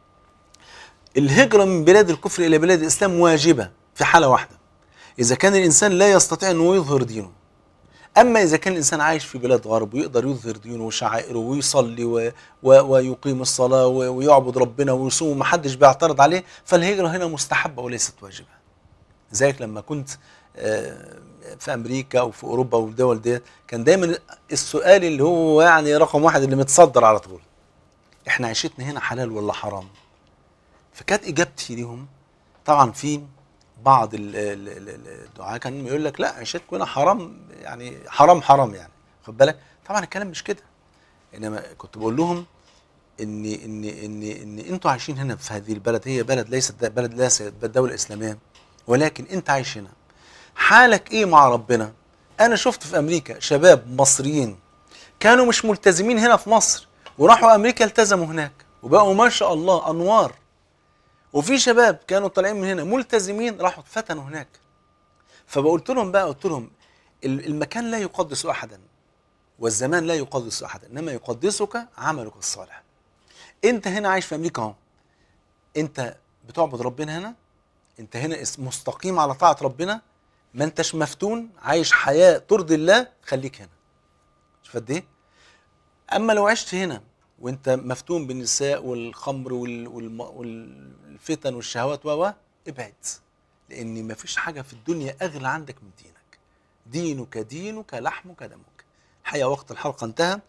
الهجرة من بلاد الكفر إلى بلاد الإسلام واجبة في حالة واحدة إذا كان الإنسان لا يستطيع أنه يظهر دينه أما إذا كان الإنسان عايش في بلاد غرب ويقدر يظهر دينه وشعائره ويصلي و... و... ويقيم الصلاة و... ويعبد ربنا ويصوم ومحدش بيعترض عليه فالهجرة هنا مستحبة وليست واجبة زيك لما كنت آه، في أمريكا أو في أوروبا والدول ديت كان دايما السؤال اللي هو يعني رقم واحد اللي متصدر على طول إحنا عيشتنا هنا حلال ولا حرام فكانت إجابتي ليهم طبعا في بعض ال- ال- ال- ال- الدعاة كان يقول لك لا عيشتكم هنا حرام يعني حرام حرام يعني خد بالك طبعا الكلام مش كده انما كنت بقول لهم ان ان ان ان انتوا عايشين هنا في هذه البلد هي بلد ليست د- بلد ليست دوله اسلاميه ولكن انت عايش هنا حالك ايه مع ربنا انا شفت في امريكا شباب مصريين كانوا مش ملتزمين هنا في مصر وراحوا امريكا التزموا هناك وبقوا ما شاء الله انوار وفي شباب كانوا طالعين من هنا ملتزمين راحوا اتفتنوا هناك فبقولت لهم بقى قلت لهم ال- المكان لا يقدس احدا والزمان لا يقدس احدا انما يقدسك عملك الصالح انت هنا عايش في امريكا اهو انت بتعبد ربنا هنا انت هنا اس- مستقيم على طاعه ربنا ما انتش مفتون عايش حياه ترضي الله خليك هنا شوف قد ايه اما لو عشت هنا وانت مفتون بالنساء والخمر وال- والم- والفتن والشهوات و و ابعد لان ما فيش حاجه في الدنيا اغلى عندك من دينك دينك دينك لحمك دمك الحقيقه وقت الحلقه انتهى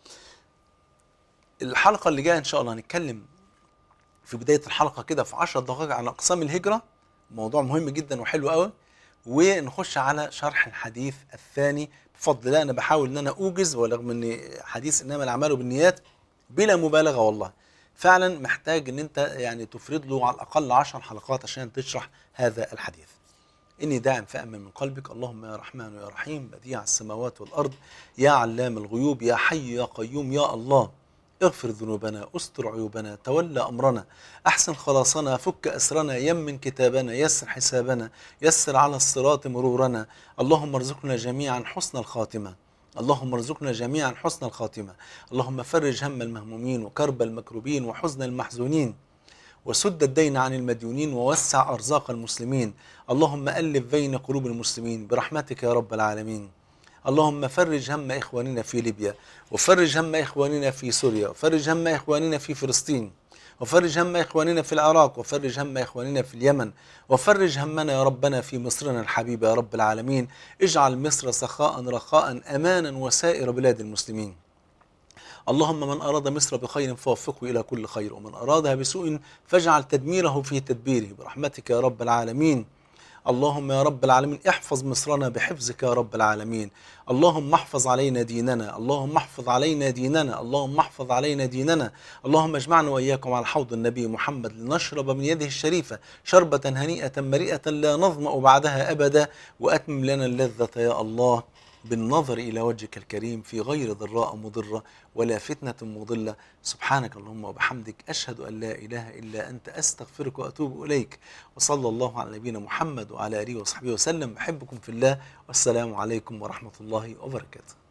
الحلقه اللي جايه ان شاء الله هنتكلم في بدايه الحلقه كده في 10 دقائق عن اقسام الهجره موضوع مهم جدا وحلو قوي ونخش على شرح الحديث الثاني بفضل الله انا بحاول ان انا اوجز ورغم ان حديث انما الاعمال بالنيات بلا مبالغه والله فعلا محتاج ان انت يعني تفرد له على الاقل 10 حلقات عشان تشرح هذا الحديث إني داعم فأمن من قلبك اللهم يا رحمن يا رحيم بديع السماوات والأرض يا علام الغيوب يا حي يا قيوم يا الله اغفر ذنوبنا استر عيوبنا تولى أمرنا أحسن خلاصنا فك أسرنا يمن كتابنا يسر حسابنا يسر على الصراط مرورنا اللهم ارزقنا جميعا حسن الخاتمة اللهم ارزقنا جميعا حسن الخاتمة اللهم فرج هم المهمومين وكرب المكروبين وحزن المحزونين وسد الدين عن المديونين ووسع أرزاق المسلمين اللهم ألف بين قلوب المسلمين برحمتك يا رب العالمين اللهم فرج هم إخواننا في ليبيا وفرج هم إخواننا في سوريا وفرج هم إخواننا في فلسطين وفرج هم إخواننا في العراق وفرج هم إخواننا في اليمن وفرج همنا يا ربنا في مصرنا الحبيبة يا رب العالمين اجعل مصر سخاء رخاء أمانا وسائر بلاد المسلمين اللهم من أراد مصر بخير فوفقه إلى كل خير ومن أرادها بسوء فاجعل تدميره في تدبيره برحمتك يا رب العالمين اللهم يا رب العالمين احفظ مصرنا بحفظك يا رب العالمين اللهم احفظ علينا ديننا اللهم احفظ علينا ديننا اللهم احفظ علينا ديننا اللهم اجمعنا وإياكم على حوض النبي محمد لنشرب من يده الشريفة شربة هنيئة مريئة لا نظمأ بعدها أبدا وأتمم لنا اللذة يا الله بالنظر إلى وجهك الكريم في غير ضراء مضرة ولا فتنة مضلة سبحانك اللهم وبحمدك أشهد أن لا إله إلا أنت أستغفرك وأتوب إليك وصلى الله على نبينا محمد وعلى آله وصحبه وسلم بحبكم في الله والسلام عليكم ورحمة الله وبركاته